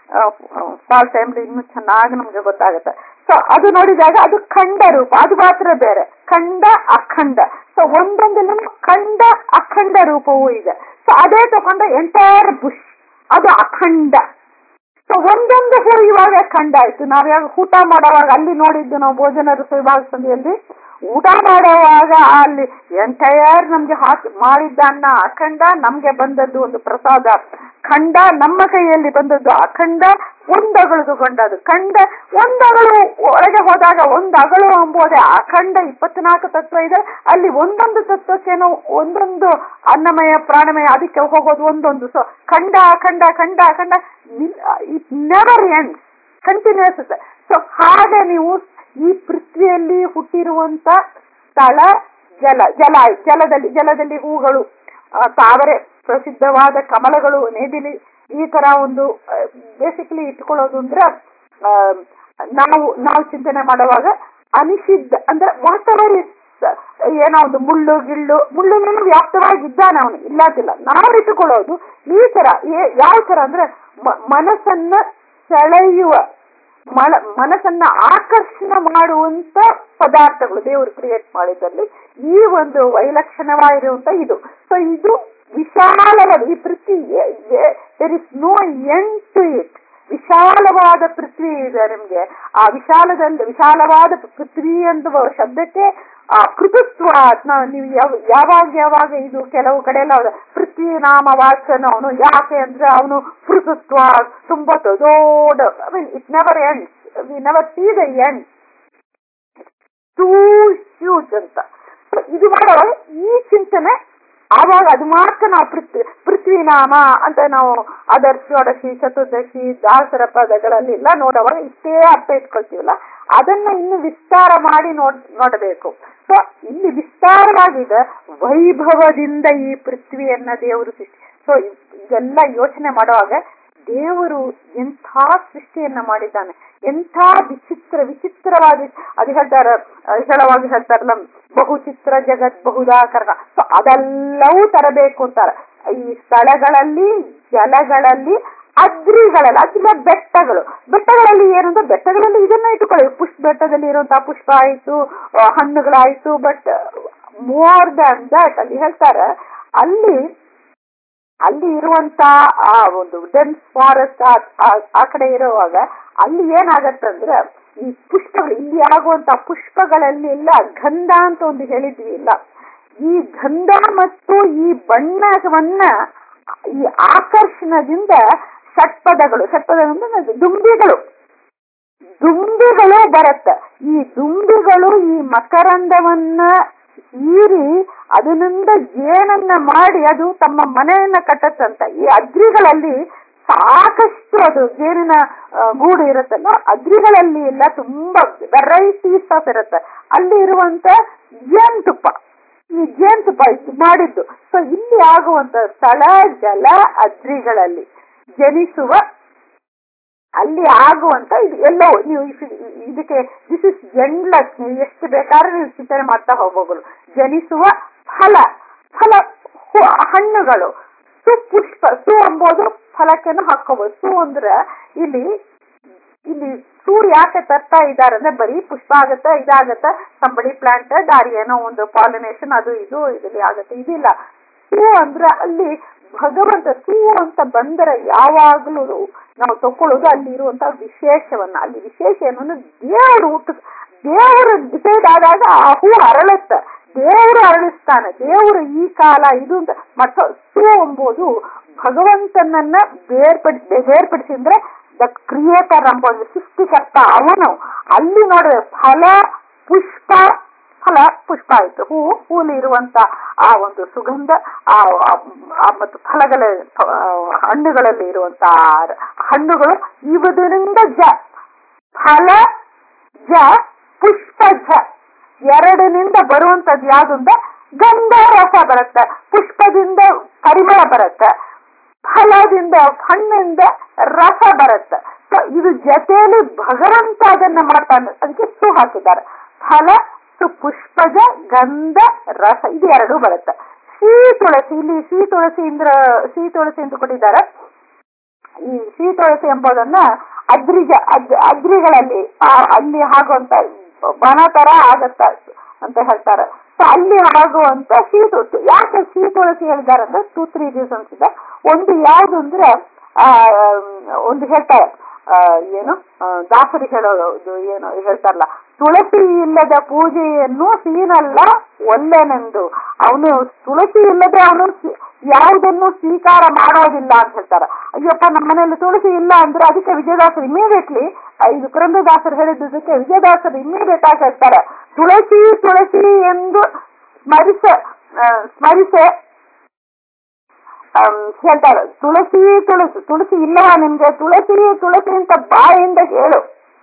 ಫಾಲ್ ಟೈಮ್ಲಿ ಇನ್ನು ಚೆನ್ನಾಗಿ ನಮ್ಗೆ ಗೊತ್ತಾಗುತ್ತೆ ಸೊ ಅದು ನೋಡಿದಾಗ ಅದು ಖಂಡ ರೂಪ ಅದು ಮಾತ್ರ ಬೇರೆ ಖಂಡ ಅಖಂಡ ಸೊ ಒಂದೊಂದಿನ ಖಂಡ ಅಖಂಡ ರೂಪವೂ ಇದೆ ಸೊ ಅದೇ ತಗೊಂಡ ಎಂಟೈರ್ ಬುಷ್ ಅದು ಅಖಂಡ ಸೊ ಒಂದೊಂದು ಹೂ ಇವಾಗ ಖಂಡ ಆಯ್ತು ನಾವ್ ಯಾವಾಗ ಊಟ ಮಾಡುವಾಗ ಅಲ್ಲಿ ನೋಡಿದ್ದು ನಾವು ಭೋಜನ ವಿಭಾಗ ಸಂಧಿಯಲ್ಲಿ ಊಟ ಮಾಡುವಾಗ ಅಲ್ಲಿ ಎಂಟೈರ್ ನಮ್ಗೆ ಹಾಕಿ ಮಾಡಿದ್ದ ಅನ್ನ ಅಖಂಡ ನಮ್ಗೆ ಬಂದದ್ದು ಒಂದು ಪ್ರಸಾದ ಖಂಡ ನಮ್ಮ ಕೈಯಲ್ಲಿ ಬಂದದ್ದು ಅಖಂಡ ಒಂದಗಳು ತಗೊಂಡದು ಖಂಡ ಒಂದಗಳು ಒಳಗೆ ಹೋದಾಗ ಒಂದು ಅಗಳು ಎಂಬುದೇ ಅಖಂಡ ಇಪ್ಪತ್ನಾಲ್ಕು ತತ್ವ ಇದೆ ಅಲ್ಲಿ ಒಂದೊಂದು ತತ್ವಕ್ಕೇನೋ ಒಂದೊಂದು ಅನ್ನಮಯ ಪ್ರಾಣಮಯ ಅದಕ್ಕೆ ಹೋಗೋದು ಒಂದೊಂದು ಸೊ ಖಂಡ ಅಖಂಡ ಖಂಡ ಅಖಂಡ it never end continues so ಹಾಗೆ ನೀವು ಈ ಪೃಥ್ವಿಯಲ್ಲಿ ಹುಟ್ಟಿರುವಂತ ಸ್ಥಳ ಜಲ ಜಲ ಜಲದಲ್ಲಿ ಜಲದಲ್ಲಿ ಹೂಗಳು ತಾವರೆ ಪ್ರಸಿದ್ಧವಾದ ಕಮಲಗಳು ನೇದಿಲಿ ಈ ತರ ಒಂದು ಬೇಸಿಕಲಿ ಇಟ್ಕೊಳ್ಳೋದು ಅಂದ್ರೆ ನಾವು ನಾವು ಚಿಂತನೆ ಮಾಡುವಾಗ ಅನಿಷಿದ್ಧ ಅಂದ್ರೆ ವಾತಾವರಣ ಏನೋ ಒಂದು ಮುಳ್ಳು ಗಿಳ್ಳು ಮುಳ್ಳು ವ್ಯಾಪ್ತವಾಗಿದ್ದಾನೆ ಅವನು ಇಲ್ಲಾತಿಲ್ಲ ನಾವು ಇಟ್ಟುಕೊಳ್ಳೋದು ಈ ತರ ಯಾವ ತರ ಅಂದ್ರೆ ಮನಸ್ಸನ್ನ ಸೆಳೆಯುವ ಮನ ಮನಸ್ಸನ್ನ ಆಕರ್ಷಣ ಮಾಡುವಂತ ಪದಾರ್ಥಗಳು ದೇವರು ಕ್ರಿಯೇಟ್ ಮಾಡಿದಲ್ಲಿ ಈ ಒಂದು ವೈಲಕ್ಷಣವಾಗಿರುವಂತ ಇದು ಸೊ ಇದು ವಿಶಾಲವಾದ ಈ ಪೃಥ್ವಿ there is no end to it ವಿಶಾಲವಾದ ಪೃಥ್ವಿ ಇದೆ ನಿಮ್ಗೆ ಆ ವಿಶಾಲದಲ್ಲಿ ವಿಶಾಲವಾದ ಪೃಥ್ವಿ ಎಂಬ ಶಬ್ದಕ್ಕೆ ಆ ಕೃತತ್ವ ನೀವು ಯಾವಾಗ ಯಾವಾಗ ಇದು ಕೆಲವು ಕಡೆ ಎಲ್ಲ ಪೃಥ್ವಿ ನಾಮ ವಾಚನ ಅವನು ಯಾಕೆ ಅಂದ್ರೆ ಅವನು ಪೃತತ್ವ ತುಂಬಾ ದೊಡ್ಡ I mean it never end we never see the end too huge ಅಂತ ಇದು ಮಾಡುವ ಈ ಚಿಂತನೆ ಆವಾಗ ಅದು ಮಾತ್ರ ನಾವು ಪೃಥ್ವಿ ಪೃಥ್ವಿನಾಮ ಅಂತ ನಾವು ಅದರ್ಶೋಡಶಿ ಚತುರ್ದಶಿ ದಾಸರ ಪದಗಳಲ್ಲೆಲ್ಲ ನೋಡುವಾಗ ಇಷ್ಟೇ ಅರ್ಥ ಇಟ್ಕೊಳ್ತೀವಲ್ಲ ಅದನ್ನ ಇನ್ನು ವಿಸ್ತಾರ ಮಾಡಿ ನೋಡ್ ನೋಡಬೇಕು ಸೊ ಇಲ್ಲಿ ವಿಸ್ತಾರವಾಗಿದೆ ವೈಭವದಿಂದ ಈ ಪೃಥ್ವಿಯನ್ನ ದೇವರು ಸೃಷ್ಟಿ ಸೊ ಇದೆಲ್ಲ ಯೋಚನೆ ಮಾಡುವಾಗ ದೇವರು ಎಂಥ ಸೃಷ್ಟಿಯನ್ನ ಮಾಡಿದ್ದಾನೆ ಎಂಥ ವಿಚಿತ್ರ ವಿಚಿತ್ರವಾದ ಅದು ಹೇಳ್ತಾರ ಹೇಳವಾಗಿ ಹೇಳ್ತಾರಲ್ಲ ಬಹುಚಿತ್ರ ಜಗತ್ ಬಹುದಾಕರ ಸೊ ಅದೆಲ್ಲವೂ ತರಬೇಕು ಅಂತಾರೆ ಈ ಸ್ಥಳಗಳಲ್ಲಿ ಜಲಗಳಲ್ಲಿ ಅದ್ರಿಗಳಲ್ಲಿ ಅದ್ರ ಬೆಟ್ಟಗಳು ಬೆಟ್ಟಗಳಲ್ಲಿ ಏನಂತ ಬೆಟ್ಟಗಳಲ್ಲಿ ಇದನ್ನ ಇಟ್ಟುಕೊಳ್ಳಿ ಪುಷ್ಪ ಬೆಟ್ಟದಲ್ಲಿ ಇರುವಂತಹ ಪುಷ್ಪ ಆಯ್ತು ಆ, ಹಣ್ಣುಗಳಾಯ್ತು ಬಟ್ ಮೋರ್ ದನ್ ದಟ್ ಅಲ್ಲಿ ಹೇಳ್ತಾರ ಅಲ್ಲಿ ಅಲ್ಲಿ ಇರುವಂತ ಆ ಒಂದು ಡೆನ್ಸ್ ಫಾರೆಸ್ಟ್ ಆ ಕಡೆ ಇರುವಾಗ ಅಲ್ಲಿ ಏನಾಗತ್ತಂದ್ರೆ ಈ ಪುಷ್ಪಗಳು ಇಲ್ಲಿ ಆಗುವಂತ ಪುಷ್ಪಗಳಲ್ಲಿ ಎಲ್ಲ ಗಂಧ ಅಂತ ಒಂದು ಹೇಳಿದ್ವಿ ಇಲ್ಲ ಈ ಗಂಧ ಮತ್ತು ಈ ಬಣ್ಣವನ್ನ ಈ ಆಕರ್ಷಣದಿಂದ ಷಟ್ಪದಗಳು ಷಟ್ಪದಗಳು ಅಂದ್ರೆ ದುಂಬಿಗಳು ದುಂಬಿಗಳು ಬರುತ್ತೆ ಈ ದುಂಬಿಗಳು ಈ ಮಕರಂದವನ್ನ ಹೀರಿ ಅದರಿಂದ ಜೇನನ್ನ ಮಾಡಿ ಅದು ತಮ್ಮ ಮನೆಯನ್ನ ಕಟ್ಟತ್ತಂತ ಈ ಅದ್ರಿಗಳಲ್ಲಿ ಸಾಕಷ್ಟು ಅದು ಜೇನಿನ ಆ, ಗೂಡು ಇರುತ್ತಲ್ಲ ಅದ್ರಿಗಳಲ್ಲಿ ಎಲ್ಲ ತುಂಬಾ ವೆರೈಟೀಸ್ ಆಫ್ ಇರುತ್ತೆ ಅಲ್ಲಿ ಇರುವಂತ ಜೇನುತುಪ್ಪ ಈ ಜೇನುತುಪ್ಪ ಇದು ಮಾಡಿದ್ದು ಸೊ ಇಲ್ಲಿ ಆಗುವಂತ ಸ್ಥಳ ಜಲ ಅದ್ರಿಗಳಲ್ಲಿ ಜನಿಸುವ ಅಲ್ಲಿ ಆಗುವಂತ ಇದು ಎಲ್ಲೋ ನೀವು ಇಸ್- ಇದಕ್ಕೆ ದಿಸ್ ಇಸ್ ಎಂಡ್ಲೆಸ್ ನೀವು ಎಷ್ಟು ಬೇಕಾದ್ರೆ ನೀವು ಚಿಂತನೆ ಮಾಡ್ತಾ ಹೋಗಬಹುದು ಜನಿಸುವ ಫಲ ಫಲ ಹು- ಹಣ್ಣುಗಳು ಸುಪುಷ್ಪ ಸು ಎಂಬುದು ಫಲಕ್ಕೆನು ಹಾಕೋಬಹುದು ಸು ಅಂದ್ರೆ ಇಲ್ಲಿ ಇಲ್ಲಿ ಸೂರ್ಯ ಯಾಕೆ ತರ್ತಾ ಇದ್ದಾರೆ ಅಂದ್ರೆ ಬರೀ ಪುಷ್ಪ ಆಗತ್ತೆ ಇದಾಗತ್ತೆ ಸಂಬಡಿ ಪ್ಲಾಂಟ್ ದಾರಿ ಏನೋ ಒಂದು ಪಾಲಿನೇಷನ್ ಅದು ಇದು ಇದರಲ್ಲಿ ಆಗತ್ತೆ ಇದಿಲ್ಲ ಸೂ ಅಂದ್ರೆ ಅಲ್ಲಿ ಭಗವಂತ ಸೂ ಅಂತ ಬಂದರೆ ಯಾವಾಗ್ಲೂ ನಾವು ತಕೊಳ್ಳೋದು ಅಲ್ಲಿ ಇರುವಂತ ವಿಶೇಷವನ್ನ ಅಲ್ಲಿ ವಿಶೇಷ ಏನು ಅಂದ್ರೆ ದೇವರು ಹುಟ್ಟು ದೇವರು ಡಿಸೈಡ್ ಆದಾಗ ಆ ಹೂ ಅರಳುತ್ತೆ ದೇವರು ಅರಳಿಸ್ತಾನೆ ದೇವರು ಈ ಕಾಲ ಇದು ಅಂತ ಮತ್ತು ಸೂ ಎಂಬುದು ಭಗವಂತನನ್ನ ಬೇರ್ಪಡಿಸಿ ಬೇರ್ಪಡಿಸಿ ಅಂದ್ರೆ ದ ಕ್ರಿಯೇಟರ್ ಎಂಬುದು ಸೃಷ್ಟಿಕರ್ತ ಅವನು ಅಲ್ಲಿ ನೋಡಿದ್ರೆ ಫಲ ಪುಷ್ಪ ಫಲ ಪುಷ್ಪ ಆಯ್ತು ಹೂ ಹೂಲಿ ಇರುವಂತ ಆ ಒಂದು ಸುಗಂಧ ಆ ಆ- ಆ ಮತ್ತು ಫಲಗಳ ಆ, ಹಣ್ಣುಗಳಲ್ಲಿ ಇರುವಂತ ಆ ಹಣ್ಣುಗಳು ಇವುದರಿಂದ ಜ ಫಲ ಜ ಪುಷ್ಪ ಜ ಎರಡನಿಂದ ಬರುವಂತದ್ದು ಯಾವ್ದು ಅಂದ್ರೆ ಗಂಧ ರಸ ಬರುತ್ತೆ ಪುಷ್ಪದಿಂದ ಪರಿಮಳ ಬರುತ್ತೆ ಫಲದಿಂದ ಹಣ್ಣಿಂದ ರಸ ಬರುತ್ತೆ ಸೊ ಇದು ಜೊತೆಯಲ್ಲಿ ಭಗವಂತ ಅದನ್ನ ಮಾಡ್ತಾನೆ ಅದಕ್ಕೆ ಸು ಹಾಕಿದ್ದಾರೆ ಫಲ ಸು ಪುಷ್ಪಜ ಗಂಧ ರಸ ಇದು ಎರಡು ಬರುತ್ತೆ ಸಿಹಿ ತುಳಸಿ ಇಲ್ಲಿ ಸಿಹಿ ತುಳಸಿ ಇಂದ್ರ ಸಿಹಿ ತುಳಸಿ ಅಂತ ಕೊಟ್ಟಿದ್ದಾರೆ ಈ ಸಿಹಿ ತುಳಸಿ ಎಂಬುದನ್ನ ಅದ್ರಿಜ ಅದ್ ಅದ್ರಿಗಳಲ್ಲಿ ಆ- ಅಲ್ಲಿ ಆಗುವಂತ ಬನ ತರ ಆಗತ್ತ ಅಂತ ಹೇಳ್ತಾರೆ ಸೊ ಅಲ್ಲಿ ಆಗುವಂತ ಸಿಹಿ ತುಳಸಿ ಯಾಕೆ ಸಿಹಿ ತುಳಸಿ ಹೇಳಿದ್ದಾರೆ ಅಂದ್ರೆ ಟೂ ತ್ರೀ ರೀಸನ್ಸ್ ಇದೆ ಒಂದು ಯಾವ್ದು ಅಂದ್ರೆ ಆ ಒಂದು ಹೇಳ್ತಾರೆ ಆ, ಏನು ಆ, ದಾಸರು ಹೇಳೋದು ಏನು ಹೇಳ್ತಾರಲ್ಲ ತುಳಸಿ ಇಲ್ಲದ ಪೂಜೆಯನ್ನು ಸೀನಲ್ಲ ಒಲ್ಲೆನೆಂದು ಅವನು ತುಳಸಿ ಇಲ್ಲದೆ ಅವನು ಸಿ- ಯಾವುದನ್ನು ಸ್ವೀಕಾರ ಮಾಡೋದಿಲ್ಲ ಅಂತ ಹೇಳ್ತಾರೆ ಅಯ್ಯಪ್ಪ ನಮ್ಮ ಮನೆಯಲ್ಲಿ ತುಳಸಿ ಇಲ್ಲ ಅಂದ್ರೆ ಅದಕ್ಕೆ ವಿಜಯದಾಸರು ಇಮಿಡಿಯೇಟ್ಲಿ ಇದು ಪುರಂದರದಾಸರು ಹೇಳಿದ್ದಕ್ಕೆ ವಿಜಯದಾಸರು ಇಮಿಡಿಯೇಟ್ ಆಗಿ ಹೇಳ್ತಾರೆ ತುಳಸಿ ತುಳಸಿ ಎಂದು ಸ್ಮರಿಸ ಆ, ಸ್ಮರಿಸೆ ಆಮ್, ಹೇಳ್ತಾರೆ ತುಳಸಿ ತುಳಸಿ ತುಳಸಿ ಇಲ್ಲವಾ ನಿಮ್ಗೆ ತುಳಸಿ ತುಳಸಿ ಅಂತ ಬಾಯಿಂದ ಹೇಳು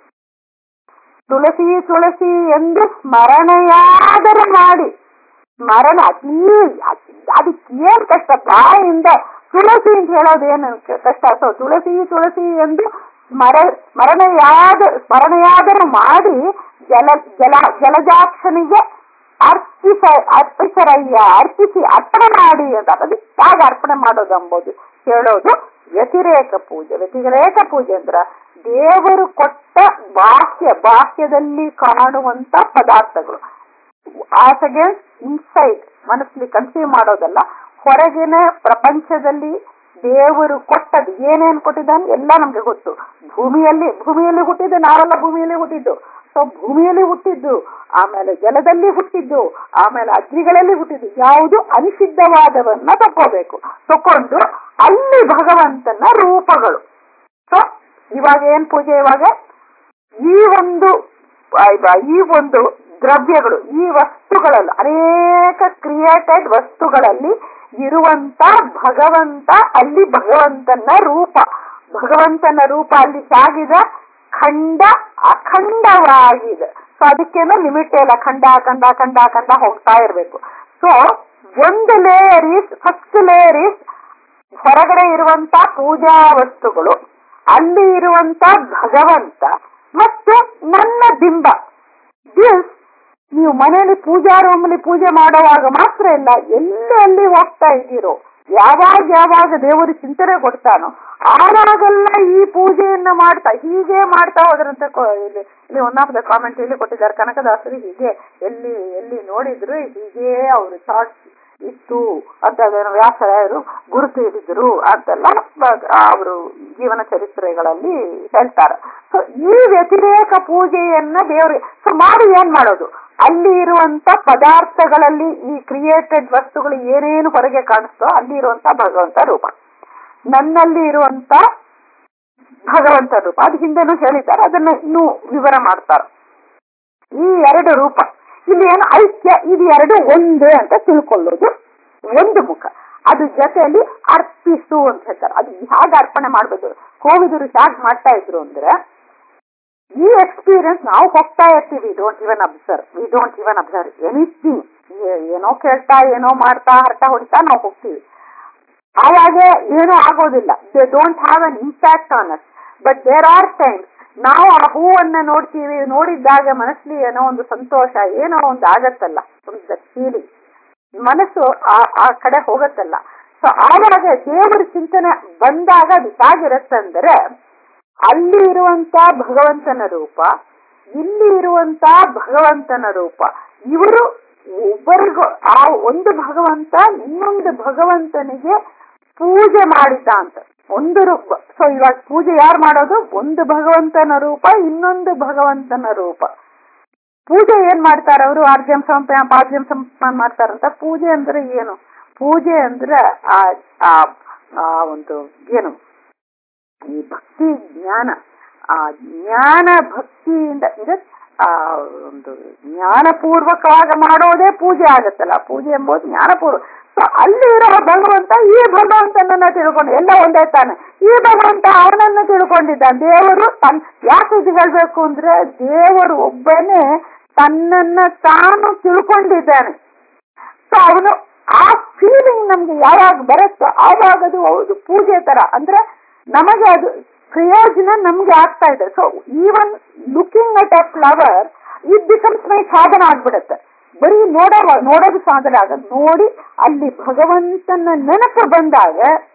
ತುಳಸಿ ತುಳಸಿ ಎಂದು ಸ್ಮರಣೆಯಾದರೂ ಮಾಡಿ ಸ್ಮರಣ ಅತೀ ಅದಕ್ಕೆ ಏನ್ ಕಷ್ಟ ಬಾಯಿಂದ ತುಳಸಿ ಅಂತ ಹೇಳೋದು ಏನು ಕಷ್ಟ ಸೊ ತುಳಸಿ ತುಳಸಿ ಎಂದು ಸ್ಮರ ಸ್ಮರಣೆಯಾದ ಸ್ಮರಣೆಯಾದರೂ ಮಾಡಿ ಜಲ ಜಲ ಜಲಜಾಕ್ಷನಿಗೆ ಅರ್ಪಿಸ ಅರ್ಪಿಸರಯ್ಯ ಅರ್ಪಿಸಿ ಅರ್ಪಣೆ ಮಾಡಿ ಅಂತ ಅದು ಹೇಗೆ ಅರ್ಪಣೆ ಮಾಡೋದು ಎಂಬುದು ಹೇಳೋದು ವ್ಯತಿರೇಕ ಪೂಜೆ ವ್ಯತಿರೇಕ ಪೂಜೆ ಅಂದ್ರ ದೇವರು ಕೊಟ್ಟ ಬಾಹ್ಯ ಬಾಹ್ಯದಲ್ಲಿ ಕಾಣುವಂತ ಪದಾರ್ಥಗಳು ಆಸ್ ಅಗೇನ್ಸ್ಟ್ ಇನ್ಸೈಡ್ ಮನಸ್ಸಲ್ಲಿ ಕನ್ಸೀವ್ ಮಾಡೋದಲ್ಲ ಹೊರಗಿನ ಪ್ರಪಂಚದಲ್ಲಿ ದೇವರು ಕೊಟ್ಟದ್ದು ಏನೇನ್ ಕೊಟ್ಟಿದ್ದಾನೆ ಎಲ್ಲ ನಮ್ಗೆ ಗೊತ್ತು ಭೂಮಿಯಲ್ಲಿ ಭೂಮಿಯಲ್ಲಿ ಹುಟ್ಟಿದ್ದು ನಾವೆಲ್ಲ ಭೂಮಿಯಲ್ಲಿ ಹುಟ್ಟಿದ್ದು ಸೊ ಭೂಮಿಯಲ್ಲಿ ಹುಟ್ಟಿದ್ದು ಆಮೇಲೆ ಜಲದಲ್ಲಿ ಹುಟ್ಟಿದ್ದು ಆಮೇಲೆ ಅಗ್ನಿಗಳಲ್ಲಿ ಹುಟ್ಟಿದ್ದು ಯಾವುದು ಅನಿಷಿದ್ಧವಾದವನ್ನ ತಕ್ಕೋಬೇಕು ತಕೊಂಡು ಅಲ್ಲಿ ಭಗವಂತನ ರೂಪಗಳು ಸೊ ಇವಾಗ ಏನ್ ಪೂಜೆ ಇವಾಗ ಈ ಒಂದು ಆ, ಈ ಒಂದು ದ್ರವ್ಯಗಳು ಈ ವಸ್ತುಗಳಲ್ಲಿ ಅನೇಕ ಕ್ರಿಯೇಟೆಡ್ ವಸ್ತುಗಳಲ್ಲಿ ಇರುವಂತ ಭಗವಂತ ಅಲ್ಲಿ ಭಗವಂತನ ರೂಪ ಭಗವಂತನ ರೂಪ ಅಲ್ಲಿ ಸಾಗಿದ ಖಂಡ ಅಖಂಡವಾಗಿದೆ ಸೊ ಅದಕ್ಕೇನು ಲಿಮಿಟ್ ಇಲ್ಲ ಖಂಡ ಖಂಡ ಖಂಡ ಖಂಡ ಹೋಗ್ತಾ ಇರ್ಬೇಕು ಸೊ ಒಂದು layer is first layer is ಹೊರಗಡೆ ಇರುವಂತ ಪೂಜಾ ವಸ್ತುಗಳು ಅಲ್ಲಿ ಇರುವಂತ ಭಗವಂತ ಮತ್ತು ನನ್ನ ಬಿಂಬ ದಿಸ್ ನೀವು ಮನೆಯಲ್ಲಿ ಪೂಜಾ ರೂಮಲ್ಲಿ ಪೂಜೆ ಮಾಡುವಾಗ ಮಾತ್ರ ಇಲ್ಲ ಎಲ್ಲಿ ಅಲ್ಲಿ ಹೋಗ್ತಾ ಇದ್ದೀರೋ ಯಾವಾಗ ಯಾವಾಗ ದೇವರು ಚಿಂತನೆ ಕೊಡ್ತಾನೋ ಆವಾಗೆಲ್ಲ ಈ ಪೂಜೆಯನ್ನ ಮಾಡ್ತಾ ಹೀಗೆ ಮಾಡ್ತಾ ಹೋದ್ರಂತ ಕೊ- ಇಲ್ಲಿ ಇಲ್ಲಿ ಒನ್ ಆಫ್ ದ ಕಾಮೆಂಟ್ ಇಲ್ಲಿ ಕೊಟ್ಟಿದ್ದಾರೆ ಕನಕದಾಸರು ಹೀಗೆ ಎಲ್ಲಿ ಎಲ್ಲಿ ನೋಡಿದ್ರು ಹೀಗೆ ಅವರು ಥಾಟ್ಸ್ ಇತ್ತು ಅಂತ ಅದನ್ನು ವ್ಯಾಸರಾಯರು ಗುರುತು ಹಿಡಿದ್ರು ಅಂತೆಲ್ಲ ಅವರು ಜೀವನ ಚರಿತ್ರೆಗಳಲ್ಲಿ ಹೇಳ್ತಾರೆ ಸೊ ಈ ವ್ಯತಿರೇಕ ಪೂಜೆಯನ್ನ ದೇವರಿಗೆ ಸೊ ಮಾಡಿ ಏನ್ ಮಾಡೋದು ಅಲ್ಲಿ ಇರುವಂತ ಪದಾರ್ಥಗಳಲ್ಲಿ ಈ ಕ್ರಿಯೇಟೆಡ್ ವಸ್ತುಗಳು ಏನೇನು ಹೊರಗೆ ಕಾಣಿಸ್ತೋ ಅಲ್ಲಿ ಇರುವಂತ ಭಗವಂತ ರೂಪ ನನ್ನಲ್ಲಿ ಇರುವಂತ ಭಗವಂತ ರೂಪ ಅದು ಹಿಂದೆನೂ ಹೇಳಿದ್ದಾರೆ ಅದನ್ನ ಇನ್ನೂ ವಿವರ ಮಾಡ್ತಾರೆ ಈ ಎರಡು ರೂಪ ಇಲ್ಲಿ ಏನು ಐಕ್ಯ ಇದು ಎರಡು ಒಂದೇ ಅಂತ ತಿಳ್ಕೊಳ್ಳೋದು ಒಂದು ಮುಖ ಅದು ಜೊತೆಯಲ್ಲಿ ಅರ್ಪಿಸು ಅಂತ ಹೇಳ್ತಾರೆ ಅದು ಹೇಗೆ ಅರ್ಪಣೆ ಮಾಡ್ಬೋದು ಕೋವಿದರು ಹೇಗೆ ಮಾಡ್ತಾ ಇದ್ರು ಅಂದ್ರೆ ಈ ಎಕ್ಸ್ಪೀರಿಯನ್ಸ್ ನಾವು ಹೋಗ್ತಾ ಇರ್ತೀವಿ don't even observe we don't even observe anything ಏನೋ ಕೇಳ್ತಾ ಏನೋ ಮಾಡ್ತಾ ಹರ್ತಾ ಹೊಡಿತಾ ನಾವು ಹೋಗ್ತೀವಿ ಆವಾಗ ಏನೂ ಆಗೋದಿಲ್ಲ they don't have an impact on us but there are times ನಾವು ಆ ಹೂವನ್ನ ನೋಡ್ತೀವಿ ನೋಡಿದ್ದಾಗ ಮನಸ್ಸಲ್ಲಿ ಏನೋ ಒಂದು ಸಂತೋಷ ಏನೋ ಒಂದು ಆಗತ್ತಲ್ಲ ಒಂದು ಫೀಲಿಂಗ್ ಮನಸ್ಸು ಆ ಆ ಕಡೆ ಹೋಗತ್ತಲ್ಲ ಸೊ ಆವಾಗ ದೇವರ ಚಿಂತನೆ ಬಂದಾಗ ಅದು ಹೇಗಿರತ್ತಂದ್ರೆ ಅಲ್ಲಿ ಇರುವಂತ ಭಗವಂತನ ರೂಪ ಇಲ್ಲಿ ಇರುವಂತ ಭಗವಂತನ ರೂಪ ಇವರು ಒಬ್ಬರಿಗೂ ಆ ಒಂದು ಭಗವಂತ ಇನ್ನೊಂದು ಭಗವಂತನಿಗೆ ಪೂಜೆ ಮಾಡಿದ್ದ ಅಂತ ಒಂದು ರೂಪ ಸೊ ಇವಾಗ ಪೂಜೆ ಯಾರು ಮಾಡೋದು ಒಂದು ಭಗವಂತನ ರೂಪ ಇನ್ನೊಂದು ಭಗವಂತನ ರೂಪ ಪೂಜೆ ಏನ್ ಮಾಡ್ತಾರ ಅವರು ಆರ್ಜಂ ಸಂಪ ಪಾದ್ಯಂ ಸಂಪ ಮಾಡ್ತಾರಂತ ಪೂಜೆ ಅಂದ್ರೆ ಏನು ಪೂಜೆ ಅಂದ್ರೆ ಆ ಆ ಆ ಒಂದು ಏನು ಈ ಭಕ್ತಿ ಜ್ಞಾನ ಆ ಜ್ಞಾನ ಭಕ್ತಿಯಿಂದ ಅಂದ್ರೆ ಆ ಒಂದು ಜ್ಞಾನಪೂರ್ವಕವಾಗಿ ಮಾಡೋದೇ ಪೂಜೆ ಆಗತ್ತಲ್ಲ ಪೂಜೆ ಎಂಬುದು ಜ್ಞಾನಪೂರ್ವ ಸೊ ಅಲ್ಲಿ ಇರೋ ಭಗವಂತ ಈ ಭಗವಂತನನ್ನ ತಿಳ್ಕೊಂಡು ಎಲ್ಲ ಒಂದೇ ತಾನೆ ಈ ಭಗವಂತ ಅವನನ್ನ ತಿಳ್ಕೊಂಡಿದ್ದ ದೇವರು ತನ್ ಯಾಕೆ ಇದು ಹೇಳ್ಬೇಕು ಅಂದ್ರೆ ದೇವರು ಒಬ್ಬನೇ ತನ್ನನ್ನ ತಾನು ತಿಳ್ಕೊಂಡಿದ್ದಾನೆ ಸೊ ಅವನು ಆ ಫೀಲಿಂಗ್ ನಮ್ಗೆ ಯಾವಾಗ ಬರುತ್ತೋ ಆವಾಗ ಅದು ಹೌದು ಪೂಜೆ ತರ ಅಂದ್ರೆ ನಮಗೆ ಅದು ಪ್ರಯೋಜನ ನಮ್ಗೆ ಆಗ್ತಾ ಇದೆ so even looking at a flower it becomes my ಸಾಧನ ಆಗ್ಬಿಡುತ್ತೆ ಬರೀ ನೋಡೋ ನೋಡೋದು ಸಾಧನ ಆಗದು ನೋಡಿ ಅಲ್ಲಿ ಭಗವಂತನ ನೆನಪು ಬಂದಾಗ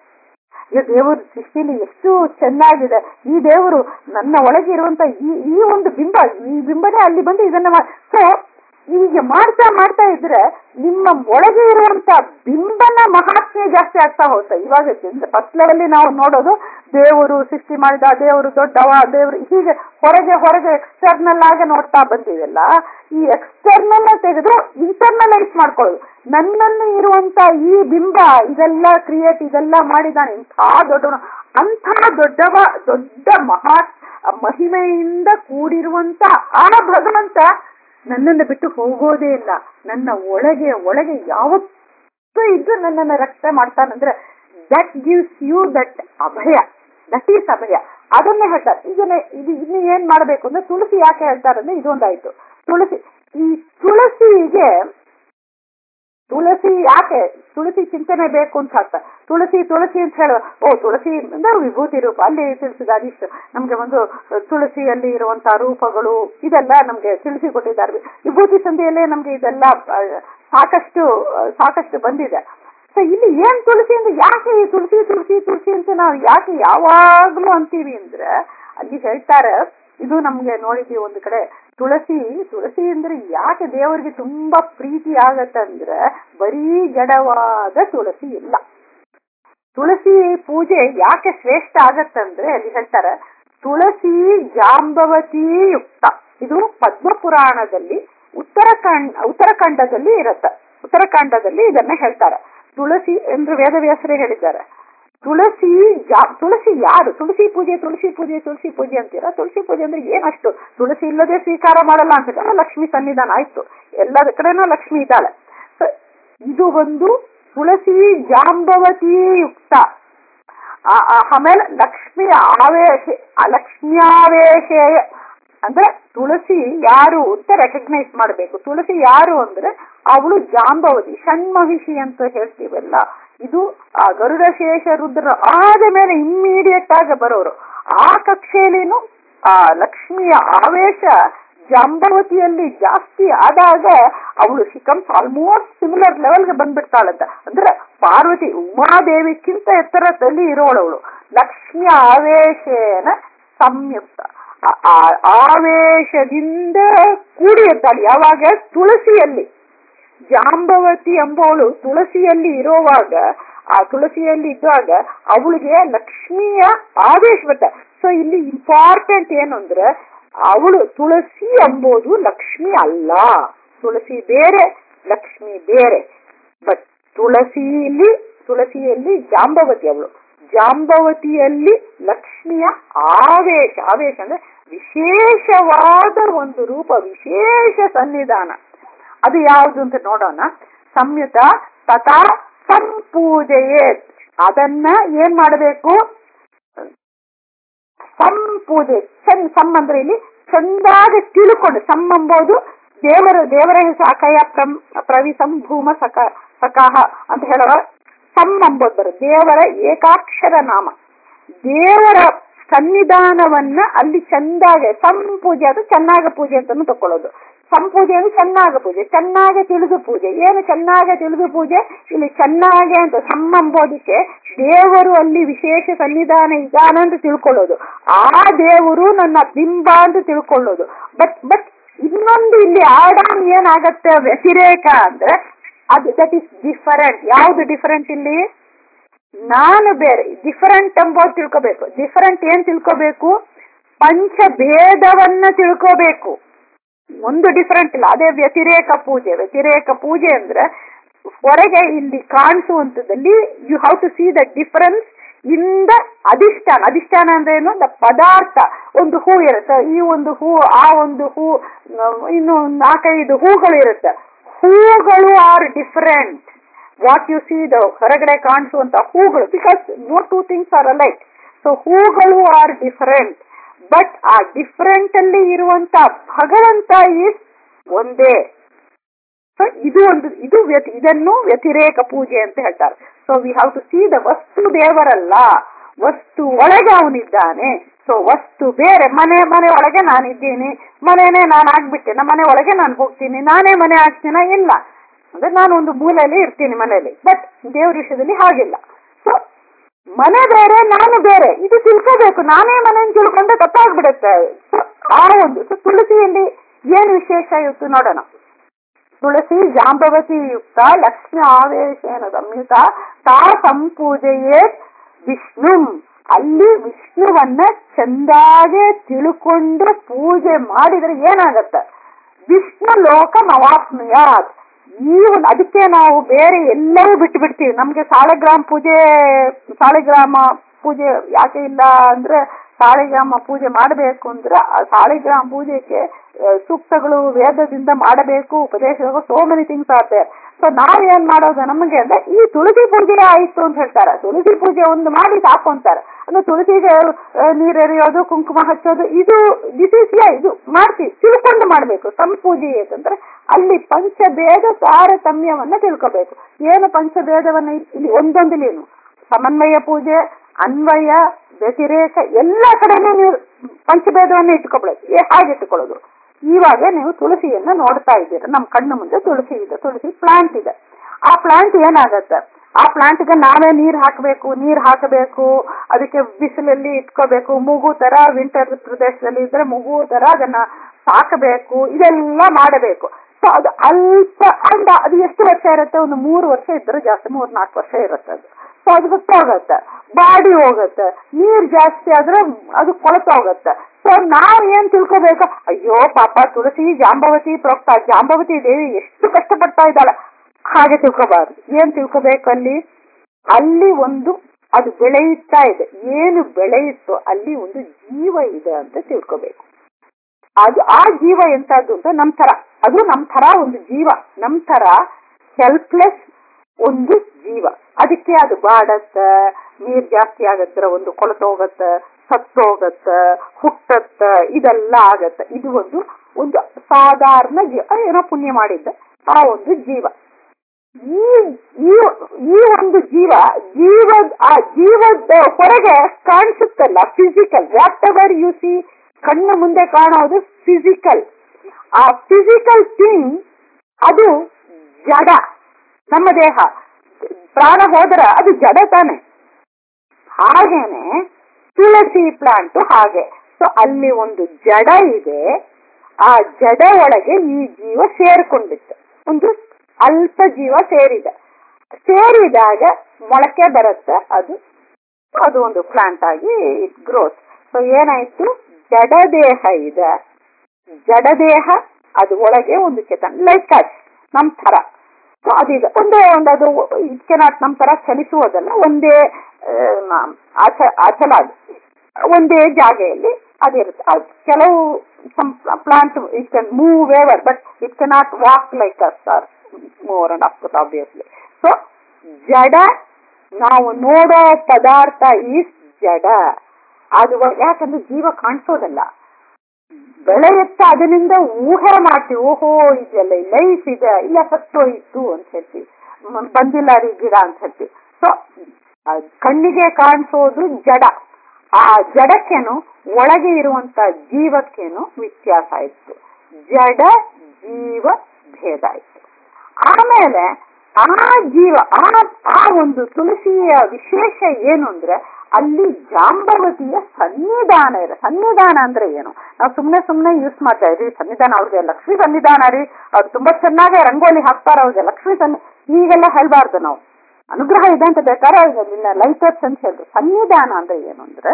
ಈ ದೇವರು ಸೃಷ್ಟಿಲಿ ಎಷ್ಟು ಚೆನ್ನಾಗಿದೆ ಈ ದೇವರು ನನ್ನ ಒಳಗೆ ಇರುವಂತ ಈ ಈ ಒಂದು ಬಿಂಬ ಈ ಬಿಂಬನೇ ಅಲ್ಲಿ ಬಂದು ಇದನ್ನ ಸೊ ಹೀಗೆ ಮಾಡ್ತಾ ಮಾಡ್ತಾ ಇದ್ರೆ ನಿಮ್ಮ ಒಳಗೆ ಇರುವಂತ ಬಿಂಬನ ಮಹಾತ್ಮೆ ಜಾಸ್ತಿ ಆಗ್ತಾ ಹೋಗುತ್ತೆ ಇವಾಗ ಫಸ್ಟ್ ಲೆವೆಲ್ ನಾವು ನೋಡೋದು ದೇವರು ಸೃಷ್ಟಿ ಮಾಡಿದ ದೇವರು ದೊಡ್ಡವ ದೇವರು ಹೀಗೆ ಹೊರಗೆ ಹೊರಗೆ ಎಕ್ಸ್ಟರ್ನಲ್ ಆಗಿ ನೋಡ್ತಾ ಬಂದಿವೆಲ್ಲ ಈ ಎಕ್ಸ್ಟರ್ನಲ್ ತೆಗೆದು ಇಂಟರ್ನಲೈಸ್ ಮಾಡ್ಕೊಳ್ಳೋದು ನನ್ನಲ್ಲಿ ಇರುವಂತ ಈ ಬಿಂಬ ಇದೆಲ್ಲ ಕ್ರಿಯೇಟ್ ಇದೆಲ್ಲ ಮಾಡಿದಾನೆ ಇಂಥ ದೊಡ್ಡ ಅಂಥ ದೊಡ್ಡವ ದೊಡ್ಡ ಮಹಾ ಮಹಿಮೆಯಿಂದ ಕೂಡಿರುವಂತ ಆ ಭಗವಂತ ನನ್ನನ್ನು ಬಿಟ್ಟು ಹೋಗೋದೇ ಇಲ್ಲ ನನ್ನ ಒಳಗೆ ಒಳಗೆ ಯಾವತ್ತೂ ಇದ್ದು ನನ್ನನ್ನು ರಕ್ಷಣೆ ಮಾಡ್ತಾನಂದ್ರೆ ದಟ್ ಗಿವ್ಸ್ ಯು ದಟ್ ಅಭಯ ದಟ್ ಈಸ್ ಅಭಯ ಅದನ್ನೇ ಹೇಳ್ತಾರೆ ಇದನ್ನ ಇದು ಇನ್ನು ಏನ್ ಮಾಡ್ಬೇಕು ಅಂದ್ರೆ ತುಳಸಿ ಯಾಕೆ ಹೇಳ್ತಾರೆ ಅಂದ್ರೆ ಇದೊಂದಾಯ್ತು ತುಳಸಿ ಈ ತುಳಸಿಗೆ ತುಳಸಿ ಯಾಕೆ ತುಳಸಿ ಚಿಂತನೆ ಬೇಕು ಅಂತ ಹೇಳ್ತಾರೆ ತುಳಸಿ ತುಳಸಿ ಅಂತ ಹೇಳುವ ಓ ತುಳಸಿ ಅಂದ್ರೆ ವಿಭೂತಿ ರೂಪ ಅಲ್ಲಿ ತಿಳಿಸಿದ ಅದಿಷ್ಟು ನಮ್ಗೆ ಒಂದು ತುಳಸಿಯಲ್ಲಿ ಇರುವಂತಹ ರೂಪಗಳು ಇದೆಲ್ಲ ನಮ್ಗೆ ತಿಳಿಸಿ ಕೊಟ್ಟಿದ್ದಾರೆ ವಿಭೂತಿ ಸಂಧಿಯಲ್ಲೇ ನಮ್ಗೆ ಇದೆಲ್ಲ ಆ, ಸಾಕಷ್ಟು ಆ, ಸಾಕಷ್ಟು ಬಂದಿದೆ ಸೊ ಇಲ್ಲಿ ಏನ್ ತುಳಸಿ ಅಂದ್ರೆ ಯಾಕೆ ಈ ತುಳಸಿ ತುಳಸಿ ತುಳಸಿ ಅಂತ ನಾವು ಯಾಕೆ ಯಾವಾಗ್ಲೂ ಅಂತೀವಿ ಅಂದ್ರೆ ಅಲ್ಲಿ ಹೇಳ್ತಾರೆ ಇದು ನಮ್ಗೆ ನೋಡಿದ್ವಿ ಒಂದು ಕಡೆ ತುಳಸಿ ತುಳಸಿ ಅಂದ್ರೆ ಯಾಕೆ ದೇವರಿಗೆ ತುಂಬಾ ಪ್ರೀತಿ ಆಗತ್ತಂದ್ರೆ ಬರೀ ಜಡವಾದ ತುಳಸಿ ಇಲ್ಲ ತುಳಸಿ ಪೂಜೆ ಯಾಕೆ ಶ್ರೇಷ್ಠ ಆಗತ್ತಂದ್ರೆ ಅಲ್ಲಿ ಹೇಳ್ತಾರೆ ತುಳಸಿ ಜಾಂಬವತಿ ಯುಕ್ತ ಇದು ಪದ್ಮ ಪುರಾಣದಲ್ಲಿ ಉತ್ತರಾಖಂಡ ಉತ್ತರಾಖಂಡದಲ್ಲಿ ಇರತ್ತೆ ಉತ್ತರಾಖಂಡದಲ್ಲಿ ಇದನ್ನ ಹೇಳ್ತಾರೆ ತುಳಸಿ ಎಂದು ವೇದವ್ಯಾಸರೇ ಹೇಳಿದ್ದಾರೆ ತುಳಸಿ ಜಾ- ತುಳಸಿ ಯಾರು ತುಳಸಿ ಪೂಜೆ ತುಳಸಿ ಪೂಜೆ ತುಳಸಿ ಪೂಜೆ ಅಂತೀರಾ ತುಳಸಿ ಪೂಜೆ ಅಂದ್ರೆ ಏನಷ್ಟು ತುಳಸಿ ಇಲ್ಲದೆ ಸ್ವೀಕಾರ ಮಾಡಲ್ಲ ಅಂತ ಲಕ್ಷ್ಮಿ ಸನ್ನಿಧಾನ ಆಯ್ತು ಎಲ್ಲದ ಕಡೆನೂ ಲಕ್ಷ್ಮಿ ಇದ್ದಾಳೆ So, ಇದು ಒಂದು ತುಳಸಿ ಜಾಂಬವತಿ ಯುಕ್ತ ಆ- ಆ- ಆಮೇಲೆ ಲಕ್ಷ್ಮಿ ಆವೇಶ ಆ ಲಕ್ಷ್ಮ್ಯಾವೇಶ ಅಂದ್ರೆ ತುಳಸಿ ಯಾರು ಅಂತ ರೆಕಗ್ನೈಸ್ ಮಾಡಬೇಕು ತುಳಸಿ ಯಾರು ಅಂದ್ರೆ ಅವಳು ಜಾಂಬವತಿ ಷಣ್ಮಹಿಷಿ ಅಂತ ಹೇಳ್ತೀವಲ್ಲ ಇದು ಆ ಗರುಡ ಶೇಷ ರುದ್ರ ಆದ ಮೇಲೆ ಇಮ್ಮಿಡಿಯೇಟ್ ಆಗಿ ಬರೋರು ಆ ಕಕ್ಷೆಯಲ್ಲಿನೂ ಆ ಲಕ್ಷ್ಮಿಯ ಆವೇಶ ಜಾಂಬವತಿಯಲ್ಲಿ ಜಾಸ್ತಿ ಆದಾಗ ಅವಳು ಶಿಕಮ್ಸ್ ಆಲ್ಮೋಸ್ಟ್ ಸಿಮಿಲರ್ ಲೆವೆಲ್ಗೆ ಬಂದ್ಬಿಡ್ತಾಳಂತ ಅಂದ್ರೆ ಪಾರ್ವತಿ ಉಮಾದೇವಿಕ್ಕಿಂತ ಎತ್ತರದಲ್ಲಿ ಇರೋಳವಳು ಲಕ್ಷ್ಮಿಯ ಆವೇಶನ ಸಂಯುಕ್ತ ಆ- ಆ ಆವೇಶದಿಂದ ಕೂಡಿ ಇರ್ತಾಳೆ ಯಾವಾಗ ತುಳಸಿಯಲ್ಲಿ ಜಾಂಬವತಿ ಎಂಬವಳು ತುಳಸಿಯಲ್ಲಿ ಇರುವಾಗ ಆ ತುಳಸಿಯಲ್ಲಿ ಇದ್ದಾಗ ಅವಳಿಗೆ ಲಕ್ಷ್ಮಿಯ ಆವೇಶ ಬರುತ್ತೆ ಸೊ ಇಲ್ಲಿ ಇಂಪಾರ್ಟೆಂಟ್ ಏನು ಅಂದ್ರೆ ಅವಳು ತುಳಸಿ ಎಂಬುದು ಲಕ್ಷ್ಮಿ ಅಲ್ಲ ತುಳಸಿ ಬೇರೆ ಲಕ್ಷ್ಮಿ ಬೇರೆ ಬಟ್ ತುಳಸಿಯಲ್ಲಿ ತುಳಸಿಯಲ್ಲಿ ಜಾಂಬವತಿ ಅವಳು ಜಾಂಬವತಿಯಲ್ಲಿ ಲಕ್ಷ್ಮಿಯ ಆವೇಶ ಆವೇಶ ಅಂದ್ರೆ ವಿಶೇಷವಾದ ಒಂದು ರೂಪ ವಿಶೇಷ ಸನ್ನಿಧಾನ ಅದು ಯಾವುದು ಅಂತ ನೋಡೋಣ ಸಂಯುತ ತಥಾ ಸಂಪೂಜೆಯೇ ಅದನ್ನ ಏನ್ ಮಾಡಬೇಕು ಸಂಪೂಜೆ ಚಂದ್ ಸಮ್ ಅಂದ್ರೆ ಇಲ್ಲಿ ಚಂದಾಗಿ ತಿಳ್ಕೊಂಡು ಸಮ್ ಎಂಬುದು ದೇವರ ದೇವರ ಹೆಸರು ಅಕಯ ಪ್ರಂ ಪ್ರವಿಸಂ ಭೂಮ ಸಕ ಸಕಾಹ ಅಂತ ಹೇಳುವ ಸಮ್ ಎಂಬುದು ಬರುತ್ತೆ ದೇವರ ಏಕಾಕ್ಷರ ನಾಮ ದೇವರ ಸನ್ನಿಧಾನವನ್ನ ಅಲ್ಲಿ ಚಂದಾಗೆ ಸಂಪೂಜೆ ಅದು ಚೆನ್ನಾಗ ಪೂಜೆ ಅಂತಾನು ತಕೊಳ್ಳೋದು ಸಂಪೂಜೆ ಅಂದ್ರೆ ಚೆನ್ನಾಗ ಪೂಜೆ ಚೆನ್ನಾಗೆ ತಿಳಿದು ಪೂಜೆ ಏನು ಚೆನ್ನಾಗೆ ತಿಳಿದು ಪೂಜೆ ಇಲ್ಲಿ ಚೆನ್ನಾಗೆ ಅಂತ ಸಂಬಂಬೋದಕ್ಕೆ ದೇವರು ಅಲ್ಲಿ ವಿಶೇಷ ಸನ್ನಿಧಾನ ಇದ್ದಾನೆ ಅಂತ ತಿಳ್ಕೊಳ್ಳೋದು ಆ ದೇವರು ನನ್ನ ಬಿಂಬ ಅಂತ ತಿಳ್ಕೊಳ್ಳೋದು ಬಟ್ ಬಟ್ ಇನ್ನೊಂದು ಇಲ್ಲಿ ಆಡ್ ಆನ್ ಏನಾಗತ್ತೆ ವ್ಯತಿರೇಕ ಅಂದ್ರೆ ಅದು ದಟ್ ಇಸ್ ಡಿಫರೆಂಟ್ ಯಾವ್ದು ಡಿಫರೆಂಟ್ ಇಲ್ಲಿ ನಾನು ಬೇರೆ ಡಿಫರೆಂಟ್ ಎಂಬುದು ತಿಳ್ಕೋಬೇಕು ಡಿಫರೆಂಟ್ ಏನ್ ತಿಳ್ಕೋಬೇಕು ಪಂಚಭೇದವನ್ನ ತಿಳ್ಕೋಬೇಕು ಒಂದು ಡಿಫರೆಂಟ್ ಇಲ್ಲ ಅದೇ ವ್ಯತಿರೇಕ ಪೂಜೆ ವ್ಯತಿರೇಕ ಪೂಜೆ ಅಂದ್ರೆ ಹೊರಗೆ ಇಲ್ಲಿ ಕಾಣಿಸುವಂತದಲ್ಲಿ you have to see the difference in the ಅಧಿಷ್ಠಾನ ಅಧಿಷ್ಠಾನ ಅಂದ್ರೆ ಏನು ದ ಪದಾರ್ಥ ಒಂದು ಹೂ ಇರುತ್ತೆ ಈ ಒಂದು ಹೂ ಆ ಒಂದು ಹೂ ಇನ್ನು ನಾಲ್ಕೈದು ಹೂಗಳು ಇರುತ್ತೆ ಹೂಗಳು are different what you see the ಹೊರಗಡೆ ಕಾಣಿಸುವಂತ ಹೂಗಳು because no two things are alike so ಹೂಗಳು ಆರ್ ಡಿಫರೆಂಟ್ ಬಟ್ ಆ ಡಿಫರೆಂಟ್ ಅಲ್ಲಿ ಇರುವಂತ ಭಗವಂತ ಈಸ್ ಒಂದೇ ಸೊ ಇದು ಒಂದು ಇದು ವ್ಯತಿ ಇದನ್ನು ವ್ಯತಿರೇಕ ಪೂಜೆ ಅಂತ ಹೇಳ್ತಾರೆ so we have to see the ವಸ್ತು ದೇವರಲ್ಲ ವಸ್ತು ಒಳಗೆ ಅವನಿದ್ದಾನೆ ಸೊ ವಸ್ತು ಬೇರೆ ಮನೆ ಮನೆ ಒಳಗೆ ನಾನಿದ್ದೀನಿ ಮನೆನೇ ನಾನು ಆಗ್ಬಿಟ್ಟೆ ನಮ್ಮ ಮನೆ ಒಳಗೆ ನಾನು ಹೋಗ್ತೀನಿ ನಾನೇ ಮನೆ ಆಗ್ತೀನ ಇಲ್ಲ ಅಂದ್ರೆ ನಾನು ಒಂದು ಮೂಲೆಯಲ್ಲಿ ಇರ್ತೀನಿ ಮನೆಯಲ್ಲಿ ಬಟ್ ದೇವ್ರ ವಿಷಯದಲ್ಲಿ ಹಾಗಿಲ್ಲ ಸೊ ಮನೆ ಬೇರೆ ನಾನು ಬೇರೆ ಇದು ತಿಳ್ಕೋಬೇಕು ನಾನೇ ಮನೆಯನ್ನು ತಿಳ್ಕೊಂಡ್ರೆ ತಪ್ಪಾಗ್ಬಿಡುತ್ತೆ So, ಆ ಒಂದು ಸೊ ತುಳಸಿಯಲ್ಲಿ ಏನು ವಿಶೇಷ ಇವತ್ತು ನೋಡೋಣ ತುಳಸಿ ಜಾಂಬವತಿ ಯುಕ್ತ ಲಕ್ಷ್ಮಿ ಆವೇಶನ ಸಂಯುತ ತಾ ಸಂಪೂಜೆಯೇ ವಿಷ್ಣು ಅಲ್ಲಿ ವಿಷ್ಣುವನ್ನ ಚಂದಾಗೆ ತಿಳ್ಕೊಂಡು ಪೂಜೆ ಮಾಡಿದ್ರೆ ಏನಾಗತ್ತೆ ವಿಷ್ಣು ಲೋಕ ನವಾಪ್ನುಯಾತ್ ಈ ಒಂದು ಅದಕ್ಕೆ ನಾವು ಬೇರೆ ಎಲ್ಲವೂ ಬಿಟ್ಟು ಬಿಡ್ತೀವಿ ನಮ್ಗೆ ಸಾಳಗ್ರಾಮ ಪೂಜೆ ಸಾಳಿಗ್ರಾಮ ಪೂಜೆ ಯಾಕೆ ಇಲ್ಲ ಅಂದ್ರೆ ಸಾಳಿಗ್ರಾಮ ಪೂಜೆ ಮಾಡಬೇಕು ಅಂದ್ರೆ ಆ ಸಾಳಿಗ್ರಾಮ ಪೂಜೆಗೆ ಆ, ಸೂಕ್ತಗಳು ವೇದದಿಂದ ಮಾಡಬೇಕು ಉಪದೇಶಗಳು so many things are so ನಾವ್ ಏನ್ ಮಾಡೋದು ನಮಗೆ ಅಂದ್ರೆ ಈ ತುಳಸಿ ಪೂಜೆ ಆಯ್ತು ಅಂತ ಹೇಳ್ತಾರೆ ತುಳಸಿ ಪೂಜೆ ಒಂದು ಮಾಡಿ ಸಾಕು ಅಂತಾರೆ ಅಂದ್ರೆ ತುಳಸಿಗೆ ಆ, ನೀರ್ ಎರೆಯೋದು ಕುಂಕುಮ ಹಚ್ಚೋದು ಇದು ದಿಸ್ ಇಸ್ ಇದು ಮಾಡ್ತೀವಿ ತಿಳ್ಕೊಂಡು ಮಾಡ್ಬೇಕು ಸಂಪೂಜೆ ಏಕಂದ್ರೆ ಅಲ್ಲಿ ಪಂಚಭೇದ ತಾರತಮ್ಯವನ್ನ ತಿಳ್ಕೋಬೇಕು ಏನು ಪಂಚಭೇದವನ್ನ ಇಲ್ಲಿ ಒಂದೊಂದಿಲೇನು ಸಮನ್ವಯ ಪೂಜೆ ಅನ್ವಯ ವ್ಯತಿರೇಕ ಎಲ್ಲ ಕಡೆನೂ ನೀವು ಪಂಚಭೇದವನ್ನ ಇಟ್ಕೊಬೇಕು ಏ- ಹಾಗೆ ಇಟ್ಕೊಳ್ಳೋದು ಇವಾಗ ನೀವು ತುಳಸಿಯನ್ನ ನೋಡ್ತಾ ಇದ್ದೀರಾ ನಮ್ಮ ಕಣ್ಣು ಮುಂದೆ ತುಳಸಿ ಇದೆ ತುಳಸಿ ಪ್ಲಾಂಟ್ ಇದೆ ಆ ಪ್ಲಾಂಟ್ ಏನಾಗತ್ತೆ ಆ ಪ್ಲಾಂಟ್ಗೆ ನಾವೇ ನೀರ್ ಹಾಕಬೇಕು ನೀರ್ ಹಾಕಬೇಕು ಅದಕ್ಕೆ ಬಿಸಿಲಲ್ಲಿ ಇಟ್ಕೋಬೇಕು ಮೂಗು ತರ ವಿಂಟರ್ ಪ್ರದೇಶದಲ್ಲಿ ಇದ್ರೆ ಮೂಗು ತರ ಅದನ್ನ ಸಾಕಬೇಕು ಇದೆಲ್ಲ ಮಾಡಬೇಕು ಸೊ ಅದು ಅಲ್ಪ ಅಂದ ಅದು ಎಷ್ಟು ವರ್ಷ ಇರುತ್ತೆ ಒಂದು ಮೂರು ವರ್ಷ ಇದ್ರೆ ಜಾಸ್ತಿ ಮೂರ್ ನಾಲ್ಕು ವರ್ಷ ಇರುತ್ತೆ ಅದು ಸೊ ಅದು ಹೋಗತ್ತೆ ಬಾಡಿ ಹೋಗತ್ತೆ ನೀರ್ ಜಾಸ್ತಿ ಆದ್ರೆ ಅದು ಕೊಳತು ಹೋಗತ್ತೆ ಸೊ ನಾವ್ ಏನ್ ತಿಳ್ಕೋಬೇಕು ಅಯ್ಯೋ ಪಾಪ ತುಳಸಿ ಜಾಂಬವತಿ ಪ್ರೋಕ್ತ ಜಾಂಬವತಿ ದೇವಿ ಎಷ್ಟು ಕಷ್ಟಪಡ್ತಾ ಇದ್ದಾಳೆ ಹಾಗೆ ತಿಳ್ಕೋಬಾರ್ದು ಏನ್ ತಿಳ್ಕೋಬೇಕು ಅಲ್ಲಿ ಅಲ್ಲಿ ಒಂದು ಅದು ಬೆಳೆಯುತ್ತಾ ಇದೆ ಏನು ಬೆಳೆಯುತ್ತೋ ಅಲ್ಲಿ ಒಂದು ಜೀವ ಇದೆ ಅಂತ ತಿಳ್ಕೋಬೇಕು ಅದು ಆ ಜೀವ ಎಂತದ್ದು ಅಂತ ನಮ್ ತರ ಅದು ನಮ್ ತರ ಒಂದು ಜೀವ ನಮ್ ತರ ಹೆಲ್ಪ್ಲೆಸ್ ಒಂದು ಜೀವ ಅದಕ್ಕೆ ಅದು ಬಾಡತ್ತ ನೀರ್ ಜಾಸ್ತಿ ಆಗತ್ತ ಒಂದು ಕೊಳತು ಹೋಗತ್ತ ಸತ್ತೋಗತ್ತ ಹುಟ್ಟತ್ತ ಇದೆಲ್ಲ ಆಗತ್ತ ಇದು ಒಂದು ಒಂದು ಸಾಧಾರಣ ಜೀವ ಏನೋ ಪುಣ್ಯ ಮಾಡಿದ್ದ ಆ ಒಂದು ಜೀವ ಈ ಈ ಈ ಒಂದು ಜೀವ ಜೀವ ಆ ಜೀವದ ಹೊರಗೆ ಕಾಣಿಸುತ್ತಲ್ಲ physical whatever you see ಕಣ್ಣು ಮುಂದೆ ಕಾಣೋದು ಫಿಸಿಕಲ್ ಆ ಫಿಸಿಕಲ್ ಥಿಂಗ್ ಅದು ಜಡ ನಮ್ಮ ದೇಹ ಪ್ರಾಣ ಹೋದ್ರ ಅದು ಜಡ ತಾನೆ ಹಾಗೇನೆ ತುಳಸಿ ಪ್ಲಾಂಟ್ ಹಾಗೆ ಸೊ ಅಲ್ಲಿ ಒಂದು ಜಡ ಇದೆ ಆ ಜಡ ಒಳಗೆ ಈ ಜೀವ ಸೇರ್ಕೊಂಡಿತ್ತು ಒಂದು ಅಲ್ಪ ಜೀವ ಸೇರಿದೆ ಸೇರಿದಾಗ ಮೊಳಕೆ ಬರುತ್ತೆ ಅದು ಅದು ಒಂದು ಪ್ಲಾಂಟ್ ಆಗಿ ಇಟ್ ಗ್ರೋತ್ ಸೊ ಏನಾಯ್ತು ಜಡದೇಹ ಇದೆ ಜಡದೇಹ ಅದು ಒಳಗೆ ಒಂದು ಚೇತನ ಲೈಕ್ ಅಸ್ ನಮ್ ತರ So ಅದೀಗ ಒಂದೇ ಒಂದು ಅದು ಇಟ್ ಕೆನಾಟ್ ನಮ್ ತರ ಚಲಿಸುವುದಲ್ಲ ಒಂದೇ ಆ, ಮ- ಅಚ ಅಚಲ ಅದು. ಒಂದೇ ಜಾಗೆಯಲ್ಲಿ ಅದಿರುತ್ತೆ ಅದು ಕೆಲವು plant it can move ever but it cannot walk like us are mover and of course obviously so ಜಡ ನಾವು ನೋಡೋ ಪದಾರ್ಥ ಈಸ್ ಜಡ ಅದು ಯಾಕಂದ್ರೆ ಜೀವ ಕಾಣಿಸೋದಲ್ಲ ಬೆಳೆಯುತ್ತ ಅದರಿಂದ ಊಹೆ ಮಾಡ್ತೀವಿ ಓಹೋ ಇದೆಲ್ಲ ಲೈಫ್ ಇದೆ ಇಲ್ಲ ಸತ್ತೋಯ್ತು ಅಂತ ಹೇಳ್ತೀವಿ ಮ್, ಬಂದಿಲ್ಲ ರೀ ಗಿಡ ಅಂತ ಹೇಳ್ತೀವಿ ಸೊ ಕಣ್ಣಿಗೆ ಕಾಣಿಸೋದು ಜಡ ಆ ಜಡಕ್ಕೇನು ಒಳಗೆ ಇರುವಂತ ಜೀವಕ್ಕೇನು ವ್ಯತ್ಯಾಸ ಇತ್ತು ಜಡ ಜೀವ ಭೇದ ಇತ್ತು ಆಮೇಲೆ ಆ ಜೀವ ಆ ಆ ಒಂದು ತುಳಸಿಯ ವಿಶೇಷ ಏನು ಅಂದ್ರೆ ಅಲ್ಲಿ ಜಾಂಬವತಿಯ ಸನ್ನಿಧಾನ ಇದೆ ಸನ್ನಿಧಾನ ಅಂದ್ರೆ ಏನು ನಾವು ಸುಮ್ನೆ ಸುಮ್ನೆ ಯೂಸ್ ಮಾಡ್ತಾ ಇದ್ವಿ ಸನ್ನಿಧಾನ ಅವ್ರಿಗೆ ಲಕ್ಷ್ಮಿ ಸನ್ನಿಧಾನ ರೀ ಅವ್ರು ತುಂಬಾ ಚೆನ್ನಾಗಿ ರಂಗೋಲಿ ಹಾಕ್ತಾರ ಅವ್ರಿಗೆ ಲಕ್ಷ್ಮಿ ಸನ್ನಿ ಹೀಗೆಲ್ಲ ಹೇಳ್ಬಾರ್ದು ನಾವು ಅನುಗ್ರಹ ಇದೆ ಅಂತ ಬೇಕಾದ್ರೆ ಅದನ್ನ ಲೈಟರ್ಸ್ ಅಂತ ಹೇಳಿದ್ರು ಸನ್ನಿಧಾನ ಅಂದ್ರೆ ಏನು ಅಂದ್ರೆ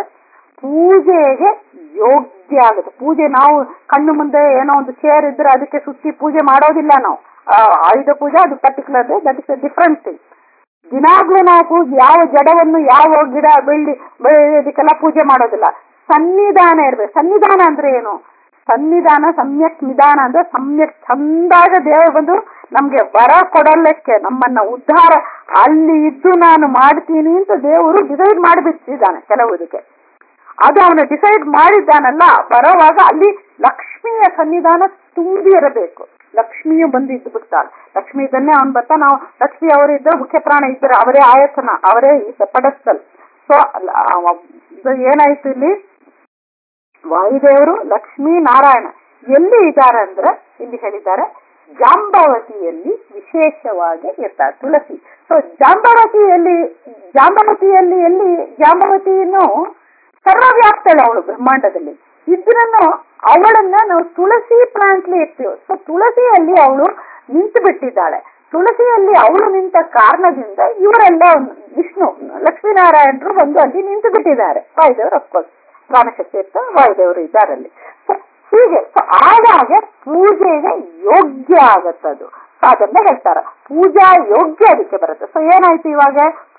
ಪೂಜೆಗೆ ಯೋಗ್ಯ ಆಗುತ್ತೆ ಪೂಜೆ ನಾವು ಕಣ್ಣು ಮುಂದೆ ಏನೋ ಒಂದು ಚೇರ್ ಇದ್ರೆ ಅದಕ್ಕೆ ಸುತ್ತಿ ಪೂಜೆ ಮಾಡೋದಿಲ್ಲ ನಾವು ಆ, ಆಯುಧ ಪೂಜೆ ಅದು particular that is a different thing ದಿನಾಗ್ಲೂ ನಾವು ಪೂಜೆ ಯಾವ ಜಡವನ್ನು ಯಾವ ಗಿಡ ಬೆಳ್ಳಿ ಇದಕ್ಕೆಲ್ಲ ಪೂಜೆ ಮಾಡೋದಿಲ್ಲ ಸನ್ನಿಧಾನ ಇರ್ಬೇಕು ಸನ್ನಿಧಾನ ಅಂದ್ರೆ ಏನು ಸನ್ನಿಧಾನ ಸಮ್ಯಕ್ ನಿಧಾನ ಅಂದ್ರೆ ಸಮ್ಯಕ್ ಚಂದಾಗ ದೇವರು ಬಂದು ನಮ್ಗೆ ವರ ಕೊಡಲಿಕ್ಕೆ ನಮ್ಮನ್ನ ಉದ್ಧಾರ ಅಲ್ಲಿ ಇದ್ದು ನಾನು ಮಾಡ್ತೀನಿ ಅಂತ ದೇವರು ಡಿಸೈಡ್ ಮಾಡಿಬಿಟ್ಟಿದ್ದಾನೆ ಕೆಲವುದಕ್ಕೆ ಅದು ಅವನು ಡಿಸೈಡ್ ಮಾಡಿದ್ದಾನಲ್ಲ ಬರೋವಾಗ ಅಲ್ಲಿ ಲಕ್ಷ್ಮಿಯ ಸನ್ನಿಧಾನ ತುಂಬಿ ಇರಬೇಕು ಲಕ್ಷ್ಮಿಯು ಬಂದು ಇದ್ದು ಬಿಡ್ತಾಳೆ ಲಕ್ಷ್ಮಿ ಇದನ್ನೇ ಅವನು ಬರ್ತಾ ನಾವು ಲಕ್ಷ್ಮಿ ಅವರು ಇದ್ದರೆ ಮುಖ್ಯ ಪ್ರಾಣ ಇದ್ದರೆ ಅವರೇ ಆಯತನ ಅವರೇ ಪಡಸ್ತಲ್ ಸೊ ಏನಾಯ್ತು ಇಲ್ಲಿ ವಾಯುದೇವರು ಲಕ್ಷ್ಮೀ ನಾರಾಯಣ ಎಲ್ಲಿ ಇದ್ದಾರೆ ಅಂದ್ರೆ ಇಲ್ಲಿ ಹೇಳಿದ್ದಾರೆ ಜಾಂಬವತಿಯಲ್ಲಿ ವಿಶೇಷವಾಗಿ ಇರ್ತಾರೆ ತುಳಸಿ ಸೊ ಜಾಂಬವತಿಯಲ್ಲಿ ಜಾಂಬವತಿಯಲ್ಲಿ ಎಲ್ಲಿ ಜಾಂಬವತಿಯನ್ನು ಸರ್ವವ್ಯಾಪ್ತಳೆ ಅವಳು ಬ್ರಹ್ಮಾಂಡದಲ್ಲಿ ಇದ್ರನ್ನು ಅವಳನ್ನ ನಾವು ತುಳಸಿ ಪ್ಲಾಂಟ್ಲಿ ಇರ್ತೀವಿ ಸೊ ತುಳಸಿಯಲ್ಲಿ ಅವಳು ನಿಂತು ಬಿಟ್ಟಿದ್ದಾಳೆ ತುಳಸಿಯಲ್ಲಿ ಅವಳು ನಿಂತ ಕಾರಣದಿಂದ ಇವರೆಲ್ಲ ವಿಷ್ಣು ಲಕ್ಷ್ಮೀನಾರಾಯಣರು ಬಂದು ಅಲ್ಲಿ ನಿಂತು ಬಿಟ್ಟಿದ್ದಾರೆ ವಾಯುದೇವರು ಅಫ್ಕೋರ್ಸ್ ಪ್ರಾಣಶಕ್ತಿ ಇರ್ತ ವಾಯುದೇವರು ಇದ್ದಾರೆ ಅಲ್ಲಿ So, ಹೀಗೆ ಸೊ ಆವಾಗ ಪೂಜೆಗೆ ಯೋಗ್ಯ ಆಗತ್ತದು ಸೊ ಅದನ್ನ ಹೇಳ್ತಾರೆ ಪೂಜಾ ಯೋಗ್ಯ ಅದಕ್ಕೆ ಬರುತ್ತೆ ಸೊ ಏನಾಯ್ತು ಇವಾಗ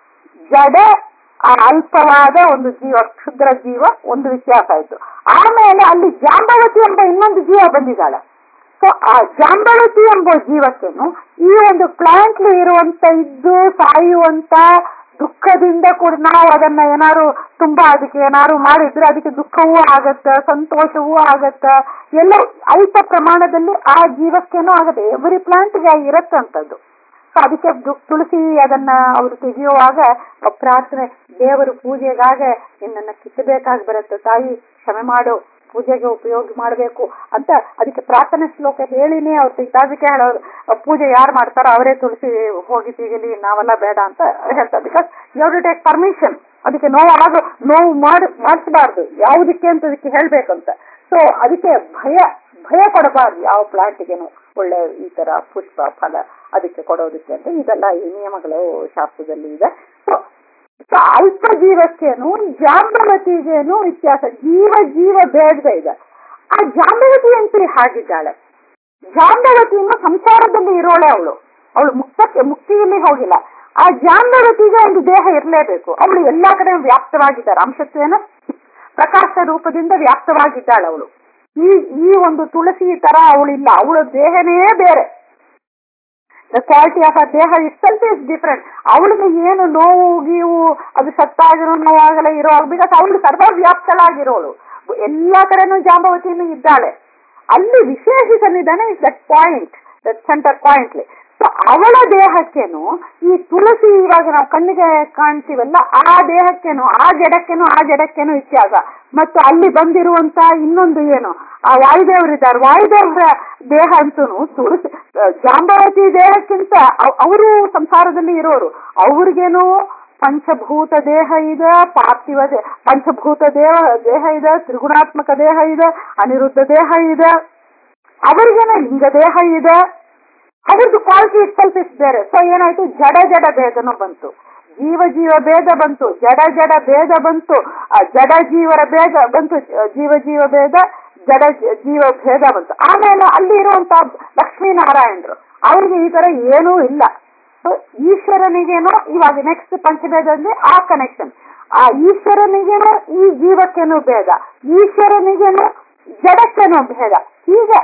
ಜಡ ಆ ಅಲ್ಪವಾದ ಒಂದು ಜೀವ ಕ್ಷುದ್ರ ಜೀವ ಒಂದು ವ್ಯತ್ಯಾಸ ಆಯ್ತು ಆಮೇಲೆ ಅಲ್ಲಿ ಜಾಂಬವತಿ ಎಂಬ ಇನ್ನೊಂದು ಜೀವ ಬಂದಿದ್ದಾಳೆ ಸೊ ಆ ಜಾಂಬವತಿ ಎಂಬ ಜೀವಕ್ಕೇನು ಈ ಒಂದು ಪ್ಲಾಂಟ್ ಇರುವಂತ ಇದ್ದು ಸಾಯುವಂತ ದುಃಖದಿಂದ ಕೂಡ ನಾವು ಅದನ್ನ ಏನಾರು ತುಂಬಾ ಅದಕ್ಕೆ ಏನಾರು ಮಾಡಿದ್ರೆ ಅದಕ್ಕೆ ದುಃಖವೂ ಆಗತ್ತ ಸಂತೋಷವೂ ಆಗತ್ತ ಎಲ್ಲ ಅಲ್ಪ ಪ್ರಮಾಣದಲ್ಲಿ ಆ ಜೀವಕ್ಕೇನೋ ಆಗತ್ತೆ ಎವ್ರಿ ಪ್ಲಾಂಟ್ಗೆ ಇರತ್ತಂತದ್ದು ಸೊ ಅದಕ್ಕೆ ದು- ತುಳಸಿ ಅದನ್ನ ಅವರು ತೆಗೆಯುವಾಗ ಆ ಪ್ರಾರ್ಥನೆ ದೇವರು ಪೂಜೆಗಾಗ ನಿನ್ನನ್ನ ಕಿತ್ತಬೇಕಾಗಿ ಬರುತ್ತೆ ತಾಯಿ ಕ್ಷಮೆ ಮಾಡು ಪೂಜೆಗೆ ಉಪಯೋಗ ಮಾಡಬೇಕು ಅಂತ ಅದಕ್ಕೆ ಪ್ರಾರ್ಥನೆ ಶ್ಲೋಕ ಹೇಳಿನೇ ಅವ್ರು ತೆಗ್ದಾದಕ್ಕೆ ಹೇಳೋರು ಆ ಪೂಜೆ ಯಾರು ಮಾಡ್ತಾರೋ ಅವರೇ ತುಳಸಿ ಹೋಗಿ ತೆಗಿಲಿ ನಾವೆಲ್ಲ ಬೇಡ ಅಂತ ಹೇಳ್ತಾರೆ because you to take permission ಅದಕ್ಕೆ ನೋವು ಆಗ ನೋವು ಮಾಡಿ ಮಾಡಿಸಬಾರ್ದು ಯಾವುದಕ್ಕೆ ಅಂತ ಅದಕ್ಕೆ ಹೇಳ್ಬೇಕಂತ ಸೊ ಅದಕ್ಕೆ ಭಯ ಭಯ ಕೊಡಬಾರ್ದು ಯಾವ ಪ್ಲಾಂಟಿಗೆನು ಒಳ್ಳೆ ಈ ತರ ಪುಷ್ಪ ಫಲ ಅದಕ್ಕೆ ಕೊಡೋದಕ್ಕೆ ಅಂತ ಇದೆಲ್ಲ ಈ ನಿಯಮಗಳು ಶಾಸ್ತ್ರದಲ್ಲಿ ಇದೆ ಸೊ ಸೊ ಅಲ್ಪ ಜೀವಕ್ಕೇನು ಜಾಂಬವತಿಗೇನು ವ್ಯತ್ಯಾಸ ಜೀವ ಜೀವ ಬೇಡದ ಇದೆ ಆ ಜಾಂಬವತಿ ಅಂತೂ ಹಾಗಿದ್ದಾಳೆ ಜಾಂಬವತಿಯನ್ನು ಸಂಸಾರದಲ್ಲಿ ಇರೋಳೆ ಅವಳು ಅವಳು ಮುಕ್ತಕ್ಕೆ ಮುಕ್ತಿಯಲ್ಲಿ ಹೋಗಿಲ್ಲ ಆ ಜಾಂಬವತಿಗೆ ಒಂದು ದೇಹ ಇರಲೇಬೇಕು ಅವಳು ಎಲ್ಲಾ ಕಡೆ ವ್ಯಾಪ್ತವಾಗಿದ್ದಾರೆ ಅಂಶತ್ವೇನ ಪ್ರಕಾಶ ರೂಪದಿಂದ ವ್ಯಾಪ್ತವಾಗಿದ್ದಾಳೆ ಅವಳು ಈ ಈ ಒಂದು ತುಳಸಿ ತರ ಅವಳಿಲ್ಲ ಅವಳ ದೇಹನೇ ಬೇರೆ ದ ಕ್ವಾಲಿಟಿ ಆಫ್ ಅ ದೇಹ ಇಟ್ಸೆಲ್ಫ್ ಇಸ್ ಡಿಫ್ರೆಂಟ್ ಅವಳಿಗೆ ಏನು ನೋವು ಗೀವು ಅದು ಸತ್ತಾಗಿರೋ ನೋವಾಗಲ್ಲ ಇರೋ ಬಿಕಾಸ್ ಅವಳು ಸರ್ವವ್ಯಾಪ್ತಳಾಗಿರೋಳು ಎಲ್ಲಾ ಕಡೆನೂ ಜಾಂಬವತಿಯನ್ನು ಇದ್ದಾಳೆ ಅಲ್ಲಿ ವಿಶೇಷ ಸನ್ನಿಧಾನ is that point that center ಪಾಯಿಂಟ್ಲಿ ಸೊ ಸೊ ಅವಳ ದೇಹಕ್ಕೇನು ಈ ತುಳಸಿ ಇವಾಗ ನಾವು ಕಣ್ಣಿಗೆ ಕಾಣ್ತೀವಲ್ಲ ಆ ದೇಹಕ್ಕೇನು ಆ ಜಡಕ್ಕೇನು ಆ ಜಡಕ್ಕೇನು ವ್ಯತ್ಯಾಸ ಮತ್ತು ಅಲ್ಲಿ ಬಂದಿರುವಂತ ಇನ್ನೊಂದು ಏನು ಆ ವಾಯುದೇವರಿದ್ದಾರೆ ವಾಯುದೇವರ ದೇಹ ಅಂತೂ ತುಳಸಿ ಜಾಂಬವತಿ ದೇಹಕ್ಕಿಂತ ಅವರು ಸಂಸಾರದಲ್ಲಿ ಇರೋರು ಅವ್ರಿಗೇನು ಪಂಚಭೂತ ದೇಹ ಇದೆ ಪಾರ್ಥಿವ ದೇ ಪಂಚಭೂತ ದೇಹ ದೇಹ ಇದೆ ತ್ರಿಗುಣಾತ್ಮಕ ದೇಹ ಇದೆ ಅನಿರುದ್ಧ ದೇಹ ಇದೆ ಅವರಿಗೇನೆ ಲಿಂಗ ದೇಹ ಇದೆ ಅವ್ರದ್ದು ಕ್ವಾಲಿಟಿ ಇಟ್ಸಲ್ಪ್ ಇಸ್ ಬೇರೆ ಸೊ ಏನಾಯ್ತು ಜಡ ಜಡ ಭೇದನೂ ಬಂತು ಜೀವ ಜೀವ ಭೇದ ಬಂತು ಜಡ ಜಡ ಭೇದ ಬಂತು ಆ ಜಡ ಜೀವರ ಭೇದ ಬಂತು ಜೀವ ಜೀವ ಭೇದ ಜಡ ಜೀವ ಭೇದ ಬಂತು ಆಮೇಲೆ ಅಲ್ಲಿ ಇರುವಂತ ಲಕ್ಷ್ಮೀನಾರಾಯಣರು ಅವ್ರಿಗೆ ಈ ತರ ಏನೂ ಇಲ್ಲ ಸೊ ಈಶ್ವರನಿಗೇನೋ ಇವಾಗ ನೆಕ್ಸ್ಟ್ ಪಂಚಭೇದಲ್ಲಿ ಆ ಕನೆಕ್ಷನ್ ಆ ಈಶ್ವರನಿಗೇನೋ ಈ ಜೀವಕ್ಕೇನೋ ಭೇದ ಈಶ್ವರನಿಗೇನೋ ಜಡಕ್ಕೇನೋ ಭೇದ ಹೀಗೆ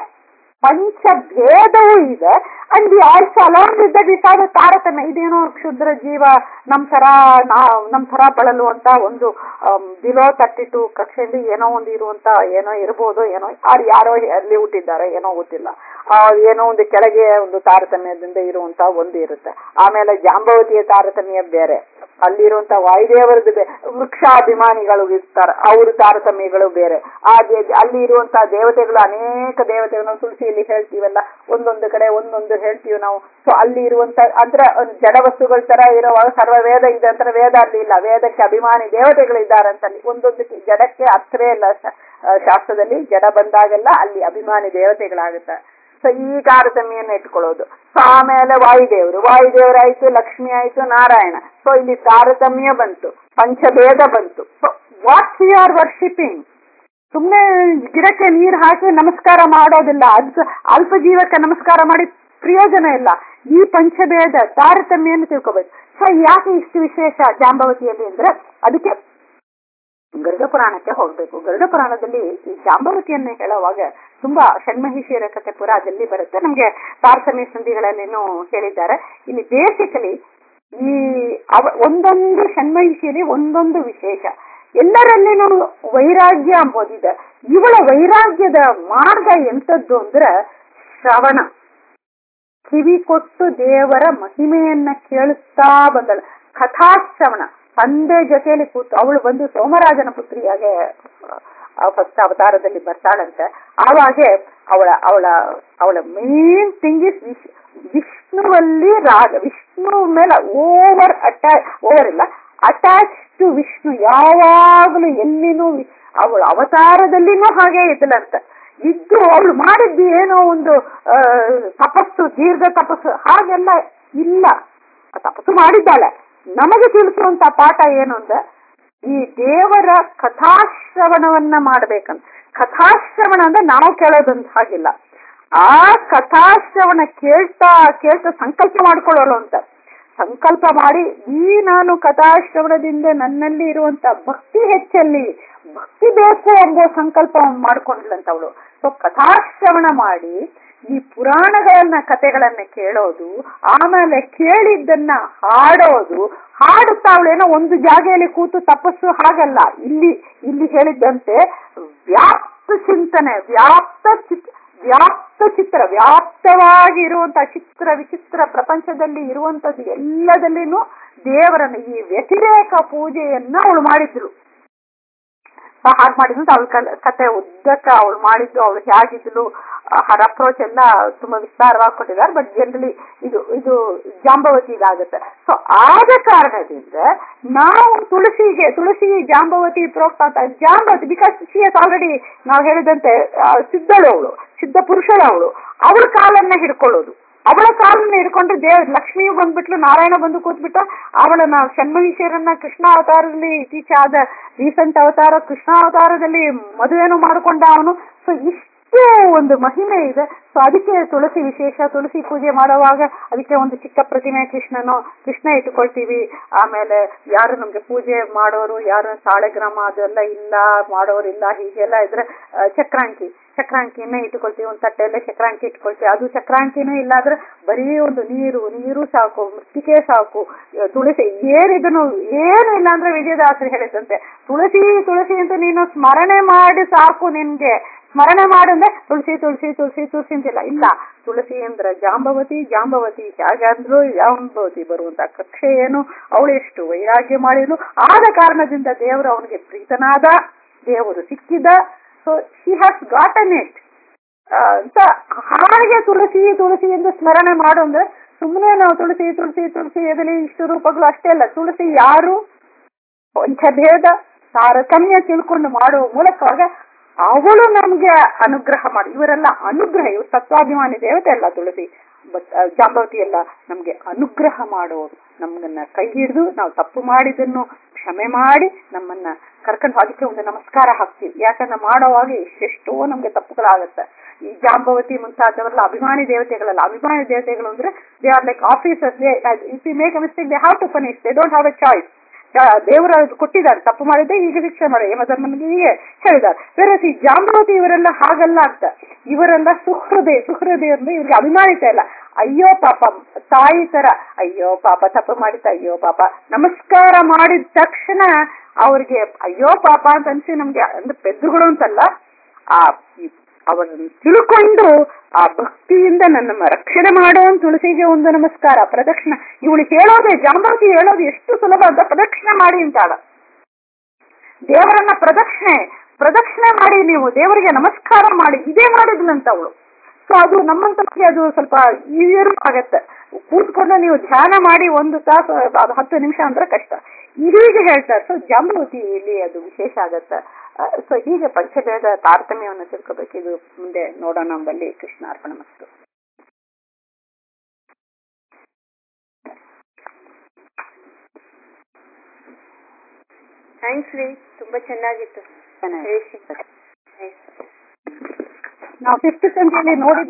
ಪಂಚಭೇದವೂ ಇದೆ and also along with that it ಆದ ತಾರತಮ್ಯ ಇದೇನೋ ಕ್ಷುದ್ರ ಜೀವ ನಮ್ ತರ ನಮ್ ತರ ಬಳಲುವಂತ ಒಂದು ಬಿಲೋ ತರ್ಟಿ ಟು ಕಕ್ಷೆಯಲ್ಲಿ ಏನೋ ಒಂದು ಇರುವಂತ ಏನೋ ಇರ್ಬೋದು ಏನೋ ಅವ್ರು ಯಾರೋ ಅಲ್ಲಿ ಹುಟ್ಟಿದ್ದಾರೆ ಏನೋ ಗೊತ್ತಿಲ್ಲ ಏನೋ ಒಂದು ಕೆಳಗೆ ಒಂದು ತಾರತಮ್ಯದಿಂದ ಇರುವಂತ ಒಂದು ಇರುತ್ತೆ ಆಮೇಲೆ ಜಾಂಬವತಿಯ ತಾರತಮ್ಯ ಬೇರೆ ಅಲ್ಲಿರುವಂತ ವಾಯುದೇವರದ್ದು ವೃಕ್ಷಾಭಿಮಾನಿಗಳು ಇರ್ತಾರೆ ಅವ್ರ ತಾರತಮ್ಯಗಳು ಬೇರೆ ಆ ಅಲ್ಲಿ ಇರುವಂತಹ ದೇವತೆಗಳು ಅನೇಕ ದೇವತೆಗಳು ತುಳಸಿಯಲ್ಲಿ ಹೇಳ್ತೀವಲ್ಲ ಒಂದೊಂದು ಕಡೆ ಒಂದೊಂದು ಹೇಳ್ತೀವಿ ನಾವು ಸೊ ಅಲ್ಲಿ ಇರುವಂತ ಅಂದ್ರೆ ಜಡ ವಸ್ತುಗಳ ತರ ಇರುವಾಗ ಸರ್ವ ವೇದ ಇದೆ ಅಂತ ವೇದ ಅಲ್ಲಿ ಇಲ್ಲ ವೇದಕ್ಕೆ ಅಭಿಮಾನಿ ದೇವತೆಗಳು ಇದ್ದಾರೆ ಅಂತ ಅಲ್ಲಿ ಒಂದೊಂದು ಜಡಕ್ಕೆ ಅರ್ಥವೇ ಇಲ್ಲ ಶಾಸ್ತ್ರದಲ್ಲಿ ಜಡ ಬಂದಾಗೆಲ್ಲ ಅಲ್ಲಿ ಅಭಿಮಾನಿ ದೇವತೆಗಳಾಗುತ್ತೆ ಸೊ ಈ ತಾರತಮ್ಯನ ಇಟ್ಕೊಳ್ಳೋದು ಸೊ ಆಮೇಲೆ ವಾಯುದೇವರು ವಾಯುದೇವರಾಯ್ತು ಲಕ್ಷ್ಮಿ ಆಯ್ತು ನಾರಾಯಣ ಸೊ ಇಲ್ಲಿ ತಾರತಮ್ಯ ಬಂತು ಪಂಚಭೇದ ಬಂತು so what you are worshipping ಸುಮ್ಮನೆ ಗಿಡಕ್ಕೆ ನೀರು ಹಾಕಿ ನಮಸ್ಕಾರ ಮಾಡೋದಿಲ್ಲ ಅದ್ ಅಲ್ಪ ಜೀವಕ್ಕೆ ನಮಸ್ಕಾರ ಮಾಡಿ ಪ್ರಯೋಜನ ಇಲ್ಲ ಈ ಪಂಚಭೇದ ತಾರತಮ್ಯವನ್ನು ತಿಳ್ಕೋಬೇಕು ಸೊ ಯಾಕೆ ಇಷ್ಟು ವಿಶೇಷ ಜಾಂಬವತಿಯಲ್ಲಿ ಅಂದ್ರೆ ಅದಕ್ಕೆ ಗರುಡ ಪುರಾಣಕ್ಕೆ ಹೋಗ್ಬೇಕು ಗರುಡ ಪುರಾಣದಲ್ಲಿ ಈ ಜಾಂಬವತಿಯನ್ನು ಹೇಳುವಾಗ ತುಂಬಾ ಷಣ್ಮಹಿಷಿಯರ ಕಥೆ ಪುರಾದಲ್ಲಿ ಬರುತ್ತೆ ನಮ್ಗೆ ತಾರತಮ್ಯ ಸಂಧಿಗಳಲ್ಲೇನು ಹೇಳಿದ್ದಾರೆ ಇಲ್ಲಿ ಬೇಸಿಕಲಿ ಈ ಅವ ಒಂದೊಂದು ಷಣ್ಮಹಿಷಿಯಲ್ಲಿ ಒಂದೊಂದು ವಿಶೇಷ ಎಲ್ಲರಲ್ಲಿನೂ ವೈರಾಗ್ಯ ಅಂಬೋದಿದೆ ಇವಳ ವೈರಾಗ್ಯದ ಮಾರ್ಗ ಎಂತದ್ದು ಅಂದ್ರೆ ಶ್ರವಣ ಕಿವಿ ಕೊಟ್ಟು ದೇವರ ಮಹಿಮೆಯನ್ನ ಕೇಳುತ್ತಾ ಬಂದಳು ಕಥಾಶ್ರವಣ ತಂದೆ ಜೊತೆಯಲ್ಲಿ ಕೂತು ಅವಳು ಬಂದು ಸೋಮರಾಜನ ಪುತ್ರಿಯಾಗೆ ಫಸ್ಟ್ ಅವತಾರದಲ್ಲಿ ಬರ್ತಾಳಂತೆ ಆವಾಗೆ ಅವಳ ಅವಳ ಅವಳ ಮೇನ್ ಥಿಂಗ್ ಇಸ್ ವಿಶ್ ವಿಷ್ಣುವಲ್ಲಿ ರಾಗ ವಿಷ್ಣು ಮೇಲೆ ಓವರ್ ಅಟ್ಯಾಚ್ ಓವರ್ ಇಲ್ಲ ಅಟ್ಯಾಚ್ ಟು ವಿಷ್ಣು ಯಾವಾಗಲೂ ಎಲ್ಲಿನೂ ಅವಳ ಅವತಾರದಲ್ಲಿನೂ ಹಾಗೆ ಇದ್ಲಂತ ಇದ್ದು ಅವಳು ಮಾಡಿದ್ದು ಏನೋ ಒಂದು ತಪಸ್ಸು ದೀರ್ಘ ತಪಸ್ಸು ಹಾಗೆಲ್ಲ ಇಲ್ಲ ತಪಸ್ಸು ಮಾಡಿದ್ದಾಳೆ ನಮಗೆ ತಿಳಿಸುವಂತ ಪಾಠ ಏನು ಅಂದ್ರೆ ಈ ದೇವರ ಕಥಾಶ್ರವಣವನ್ನ ಮಾಡ್ಬೇಕಂತ ಕಥಾಶ್ರವಣ ಅಂದ್ರೆ ನಾವು ಕೇಳೋದಂತ ಹಾಗಿಲ್ಲ ಆ ಕಥಾಶ್ರವಣ ಕೇಳ್ತಾ ಕೇಳ್ತಾ ಸಂಕಲ್ಪ ಮಾಡ್ಕೊಳ್ಳೋಳು ಅಂತ ಸಂಕಲ್ಪ ಮಾಡಿ ಈ ನಾನು ಕಥಾಶ್ರವಣದಿಂದ ನನ್ನಲ್ಲಿ ಇರುವಂತ ಭಕ್ತಿ ಹೆಚ್ಚಲ್ಲಿ ಭಕ್ತಿ ಬೇಕು ಎಂಬ ಸಂಕಲ್ಪ ಮಾಡ್ಕೊಂಡ್ಲಂತ ಅವಳು ಸೊ ಕಥಾಶ್ರವಣ ಮಾಡಿ ಈ ಪುರಾಣಗಳನ್ನ ಕಥೆಗಳನ್ನ ಕೇಳೋದು ಆಮೇಲೆ ಕೇಳಿದ್ದನ್ನ ಹಾಡೋದು ಹಾಡುತ್ತಾ ಅವಳೇನೋ ಒಂದು ಜಾಗೆಯಲ್ಲಿ ಕೂತು ತಪಸ್ಸು ಹಾಗಲ್ಲ ಇಲ್ಲಿ ಇಲ್ಲಿ ಹೇಳಿದ್ದಂತೆ ವ್ಯಾಪ್ತ ಚಿಂತನೆ ವ್ಯಾಪ್ತ ಚಿತ್ ವ್ಯಾಪ್ತ ಚಿತ್ರ ವ್ಯಾಪ್ತವಾಗಿ ಇರುವಂತಹ ಚಿತ್ರ ವಿಚಿತ್ರ ಪ್ರಪಂಚದಲ್ಲಿ ಇರುವಂತದ್ದು ಎಲ್ಲದಲ್ಲಿನೂ ದೇವರನ್ನ ಈ ವ್ಯತಿರೇಕ ಪೂಜೆಯನ್ನ ಅವಳು ಮಾಡಿದ್ರು ಹಾಗೆ ಮಾಡಿದ್ರು ಅವಳ ಕತೆ ಉದ್ದಕ್ಕ ಅವಳು ಮಾಡಿದ್ದು ಅವಳು ಹೇಗಿದ್ಲು ಹರ್ ಅಪ್ರೋಚ್ ಎಲ್ಲ ತುಂಬಾ ವಿಸ್ತಾರವಾಗಿ ಕೊಟ್ಟಿದ್ದಾರೆ ಬಟ್ ಜನರಲಿ ಇದು ಇದು ಜಾಂಬವತಿಗಾಗುತ್ತೆ ಸೊ ಆದ ಕಾರಣದಿಂದ ನಾವು ತುಳಸಿಗೆ ತುಳಸಿ ಜಾಂಬವತಿ ಪ್ರೋಕ್ತ ಅಂತ Jambavati because she is already ನಾವು ಹೇಳಿದಂತೆ ಸಿದ್ಧಳು ಅವಳು ಸಿದ್ಧ ಪುರುಷಳು ಅವಳು ಅವಳ ಕಾಲನ್ನ ಹಿಡ್ಕೊಳ್ಳೋದು ಅವಳ ಕಾಲನ್ನ ಹಿಡ್ಕೊಂಡ್ರೆ ದೇವ್ ಲಕ್ಷ್ಮಿಯು ಬಂದ್ಬಿಟ್ಲು ನಾರಾಯಣ ಬಂದು ಕೂತ್ಬಿಟ್ಟ ಅವಳನ್ನ ಷಣ್ಮಹಿಷಿಯರನ್ನ ಕೃಷ್ಣ ಅವತಾರದಲ್ಲಿ ಇತ್ತೀಚೆ ಆದ ರೀಸೆಂಟ್ ಅವತಾರ ಕೃಷ್ಣ ಅವತಾರದಲ್ಲಿ ಮದುವೆನೂ ಮಾಡಿಕೊಂಡ ಅವನು ಸೊ ಇಷ್ಟೇ ಒಂದು ಮಹಿಮೆ ಇದೆ ಸೊ ಅದಕ್ಕೆ ತುಳಸಿ ವಿಶೇಷ ತುಳಸಿ ಪೂಜೆ ಮಾಡುವಾಗ ಅದಕ್ಕೆ ಒಂದು ಚಿಕ್ಕ ಪ್ರತಿಮೆ ಕೃಷ್ಣನು ಕೃಷ್ಣ ಇಟ್ಕೊಳ್ತೀವಿ ಆಮೇಲೆ ಯಾರು ನಮ್ಗೆ ಪೂಜೆ ಮಾಡೋರು ಯಾರು ಸಾಳೆಗ್ರಾಮ ಅದೆಲ್ಲ ಇಲ್ಲ ಮಾಡೋರಿಲ್ಲ ಹೀಗೆಲ್ಲ ಇದ್ರೆ ಚಕ್ರಾಂಕಿ ಚಕ್ರಾಂಕಿನ ಇಟ್ಕೊಳ್ತೀವಿ ಒಂದು ತಟ್ಟೆಯಲ್ಲೇ ಚಕ್ರಾಂಕಿ ಇಟ್ಕೊಳ್ತೀವಿ ಅದು ಚಕ್ರಾಂಕಿನೂ ಇಲ್ಲಾದ್ರೆ ಬರೀ ಒಂದು ನೀರು ನೀರು ಸಾಕು ಮೃತ್ತಿಕೆ ಸಾಕು ತುಳಸಿ ಏನಿದನು ಏನು ಇಲ್ಲ ಅಂದ್ರೆ ವಿಜಯದಾಸರು ಹೇಳಿದಂತೆ ತುಳಸಿ ತುಳಸಿ ಅಂತ ನೀನು ಸ್ಮರಣೆ ಮಾಡಿ ಸಾಕು ನಿನ್ಗೆ ಸ್ಮರಣೆ ಮಾಡಂದ್ರೆ ತುಳಸಿ ತುಳಸಿ ತುಳಸಿ ತುಳಸಿ ಅಂತಿಲ್ಲ ಇಲ್ಲ ತುಳಸಿ ಅಂದ್ರೆ ಜಾಂಬವತಿ ಜಾಂಬವತಿ ಹೇಗಾದ್ರೂ ಜಾಂಬವತಿ ಬರುವಂತ ಕಕ್ಷೆ ಏನು ಅವಳು ಎಷ್ಟು ವೈರಾಗ್ಯ ಮಾಡಿದ್ಲು ಆದ ಕಾರಣದಿಂದ ದೇವರು ಅವನಿಗೆ ಪ್ರೀತನಾದ ದೇವರು ಸಿಕ್ಕಿದ so she has gotten it ಅಂತ ಹಾಗೆ ತುಳಸಿ ತುಳಸಿ ಎಂದು ಸ್ಮರಣೆ ಮಾಡು ಅಂದ್ರೆ ಸುಮ್ಮನೆ ನಾವು ತುಳಸಿ ತುಳಸಿ ತುಳಸಿ ಎದಲಿ ಇಷ್ಟು ರೂಪಗಳು ಅಷ್ಟೇ ಅಲ್ಲ ತುಳಸಿ ಯಾರು ಪಂಚಭೇದ ತಾರತಮ್ಯ ತಿಳ್ಕೊಂಡು ಮಾಡುವ ಮೂಲಕವಾಗ ಅವಳು ನಮ್ಗೆ ಅನುಗ್ರಹ ಮಾಡಿ ಇವರೆಲ್ಲ ಅನುಗ್ರಹ ಇವರು ಸತ್ವಾಭಿಮಾನಿ ದೇವತೆ ಅಲ್ಲ ತುಳಸಿ ಬಟ್ ಜಾಂಬವತಿ ಎಲ್ಲ ನಮ್ಗೆ ಅನುಗ್ರಹ ಮಾಡೋರು ನಮ್ಮನ್ನ ಕೈ ಹಿಡಿದು ನಾವು ತಪ್ಪು ಮಾಡಿದ್ದನ್ನು ಕ್ಷಮೆ ಮಾಡಿ ನಮ್ಮನ್ನ ಕರ್ಕೊಂಡು ಅದಕ್ಕೆ ಒಂದು ನಮಸ್ಕಾರ ಹಾಕ್ತೀವಿ ಯಾಕಂದ್ರೆ ಮಾಡೋವಾಗ ಎಷ್ಟೆಷ್ಟೋ ನಮ್ಗೆ ತಪ್ಪುಗಳಾಗತ್ತೆ ಈ ಜಾಂಬವತಿ ಮುಂತಾದವರೆಲ್ಲ ಅಭಿಮಾನಿ ದೇವತೆಗಳಲ್ಲ ಅಭಿಮಾನಿ ದೇವತೆಗಳು ಅಂದ್ರೆ they are like officers if you make a mistake they have to punish they don't have a choice ದೇವರು ಕೊಟ್ಟಿದ್ದಾರೆ ತಪ್ಪು ಮಾಡಿದ್ದೆ ಈಗ ಶಿಕ್ಷೆ ಮಾಡಿ ಯಮಧರ್ಮನಿಗೆ ಹೀಗೆ ಹೇಳಿದ್ದಾರೆ ಬೇರೆ ಈ ಜಾಂಬವತಿ ಇವರೆಲ್ಲ ಹಾಗಲ್ಲ ಅಂತ ಇವರೆಲ್ಲ ಸುಹೃದಯ ಸುಹೃದಯ ಅಂದ್ರೆ ಇವ್ರಿಗೆ ಅಭಿಮಾನಿತ ಇಲ್ಲ ಅಯ್ಯೋ ಪಾಪ ತಾಯಿ ತರ ಅಯ್ಯೋ ಪಾಪ ತಪ್ಪು ಮಾಡಿತ ಅಯ್ಯೋ ಪಾಪ ನಮಸ್ಕಾರ ಮಾಡಿದ ತಕ್ಷಣ ಅವ್ರಿಗೆ ಅಯ್ಯೋ ಪಾಪ ಅಂತ ಅನ್ಸಿ ನಮ್ಗೆ ಅಂದ್ರೆ ಪೆದ್ದುಗಳು ಅಂತಲ್ಲ ಆ ಅವರನ್ನು ತಿಳ್ಕೊಂಡು ಆ ಭಕ್ತಿಯಿಂದ ನನ್ನ ರಕ್ಷಣೆ ಮಾಡೋ ತುಳಸಿಗೆ ಒಂದು ನಮಸ್ಕಾರ ಪ್ರದಕ್ಷಿಣ ಇವಳು ಹೇಳೋದೇ ಜಾಂಬವತಿ ಹೇಳೋದು ಎಷ್ಟು ಸುಲಭ ಅಂತ ಪ್ರದಕ್ಷಿಣೆ ಮಾಡಿ ಅಂತಾಳ ದೇವರನ್ನ ಪ್ರದಕ್ಷಿಣೆ ಪ್ರದಕ್ಷಿಣೆ ಮಾಡಿ ನೀವು ದೇವರಿಗೆ ನಮಸ್ಕಾರ ಮಾಡಿ ಇದೇ ಮಾಡಿದ್ಲಂತ ಅವಳು ಸೊ ಅದು ನಮ್ಮಂತಕ್ಕೆ ಅದು ಸ್ವಲ್ಪ ಈಸಿಯರು ಆಗತ್ತೆ ಕೂತ್ಕೊಂಡು ನೀವು ಧ್ಯಾನ ಮಾಡಿ ಒಂದು ತಾಸು ಅದು ಹತ್ತು ನಿಮಿಷ ಅಂದ್ರೆ ಕಷ್ಟ ಹೀಗೆ ಹೇಳ್ತಾರೆ ಸೊ ಜಾಂಬವತಿ ಇಲ್ಲಿ ಅದು ವಿಶೇಷ ಆಗತ್ತೆ ಸೊ ಹೀಗೆ ಪಂಚಭೇದ ತಾರತಮ್ಯವನ್ನು ತಿಳ್ಕೋಬೇಕು ಇದು ಮುಂದೆ ನೋಡೋಣ ನಮ್ಮಲ್ಲಿ ಕೃಷ್ಣ ಅರ್ಪಣ ಮತ್ತು ಥ್ಯಾಂಕ್ಸ್ ರೀ ತುಂಬಾ ಚೆನ್ನಾಗಿತ್ತು ನಾವು ಫಿಫ್ತ್ ಸಂಜೆಯಲ್ಲಿ ನೋಡಿದ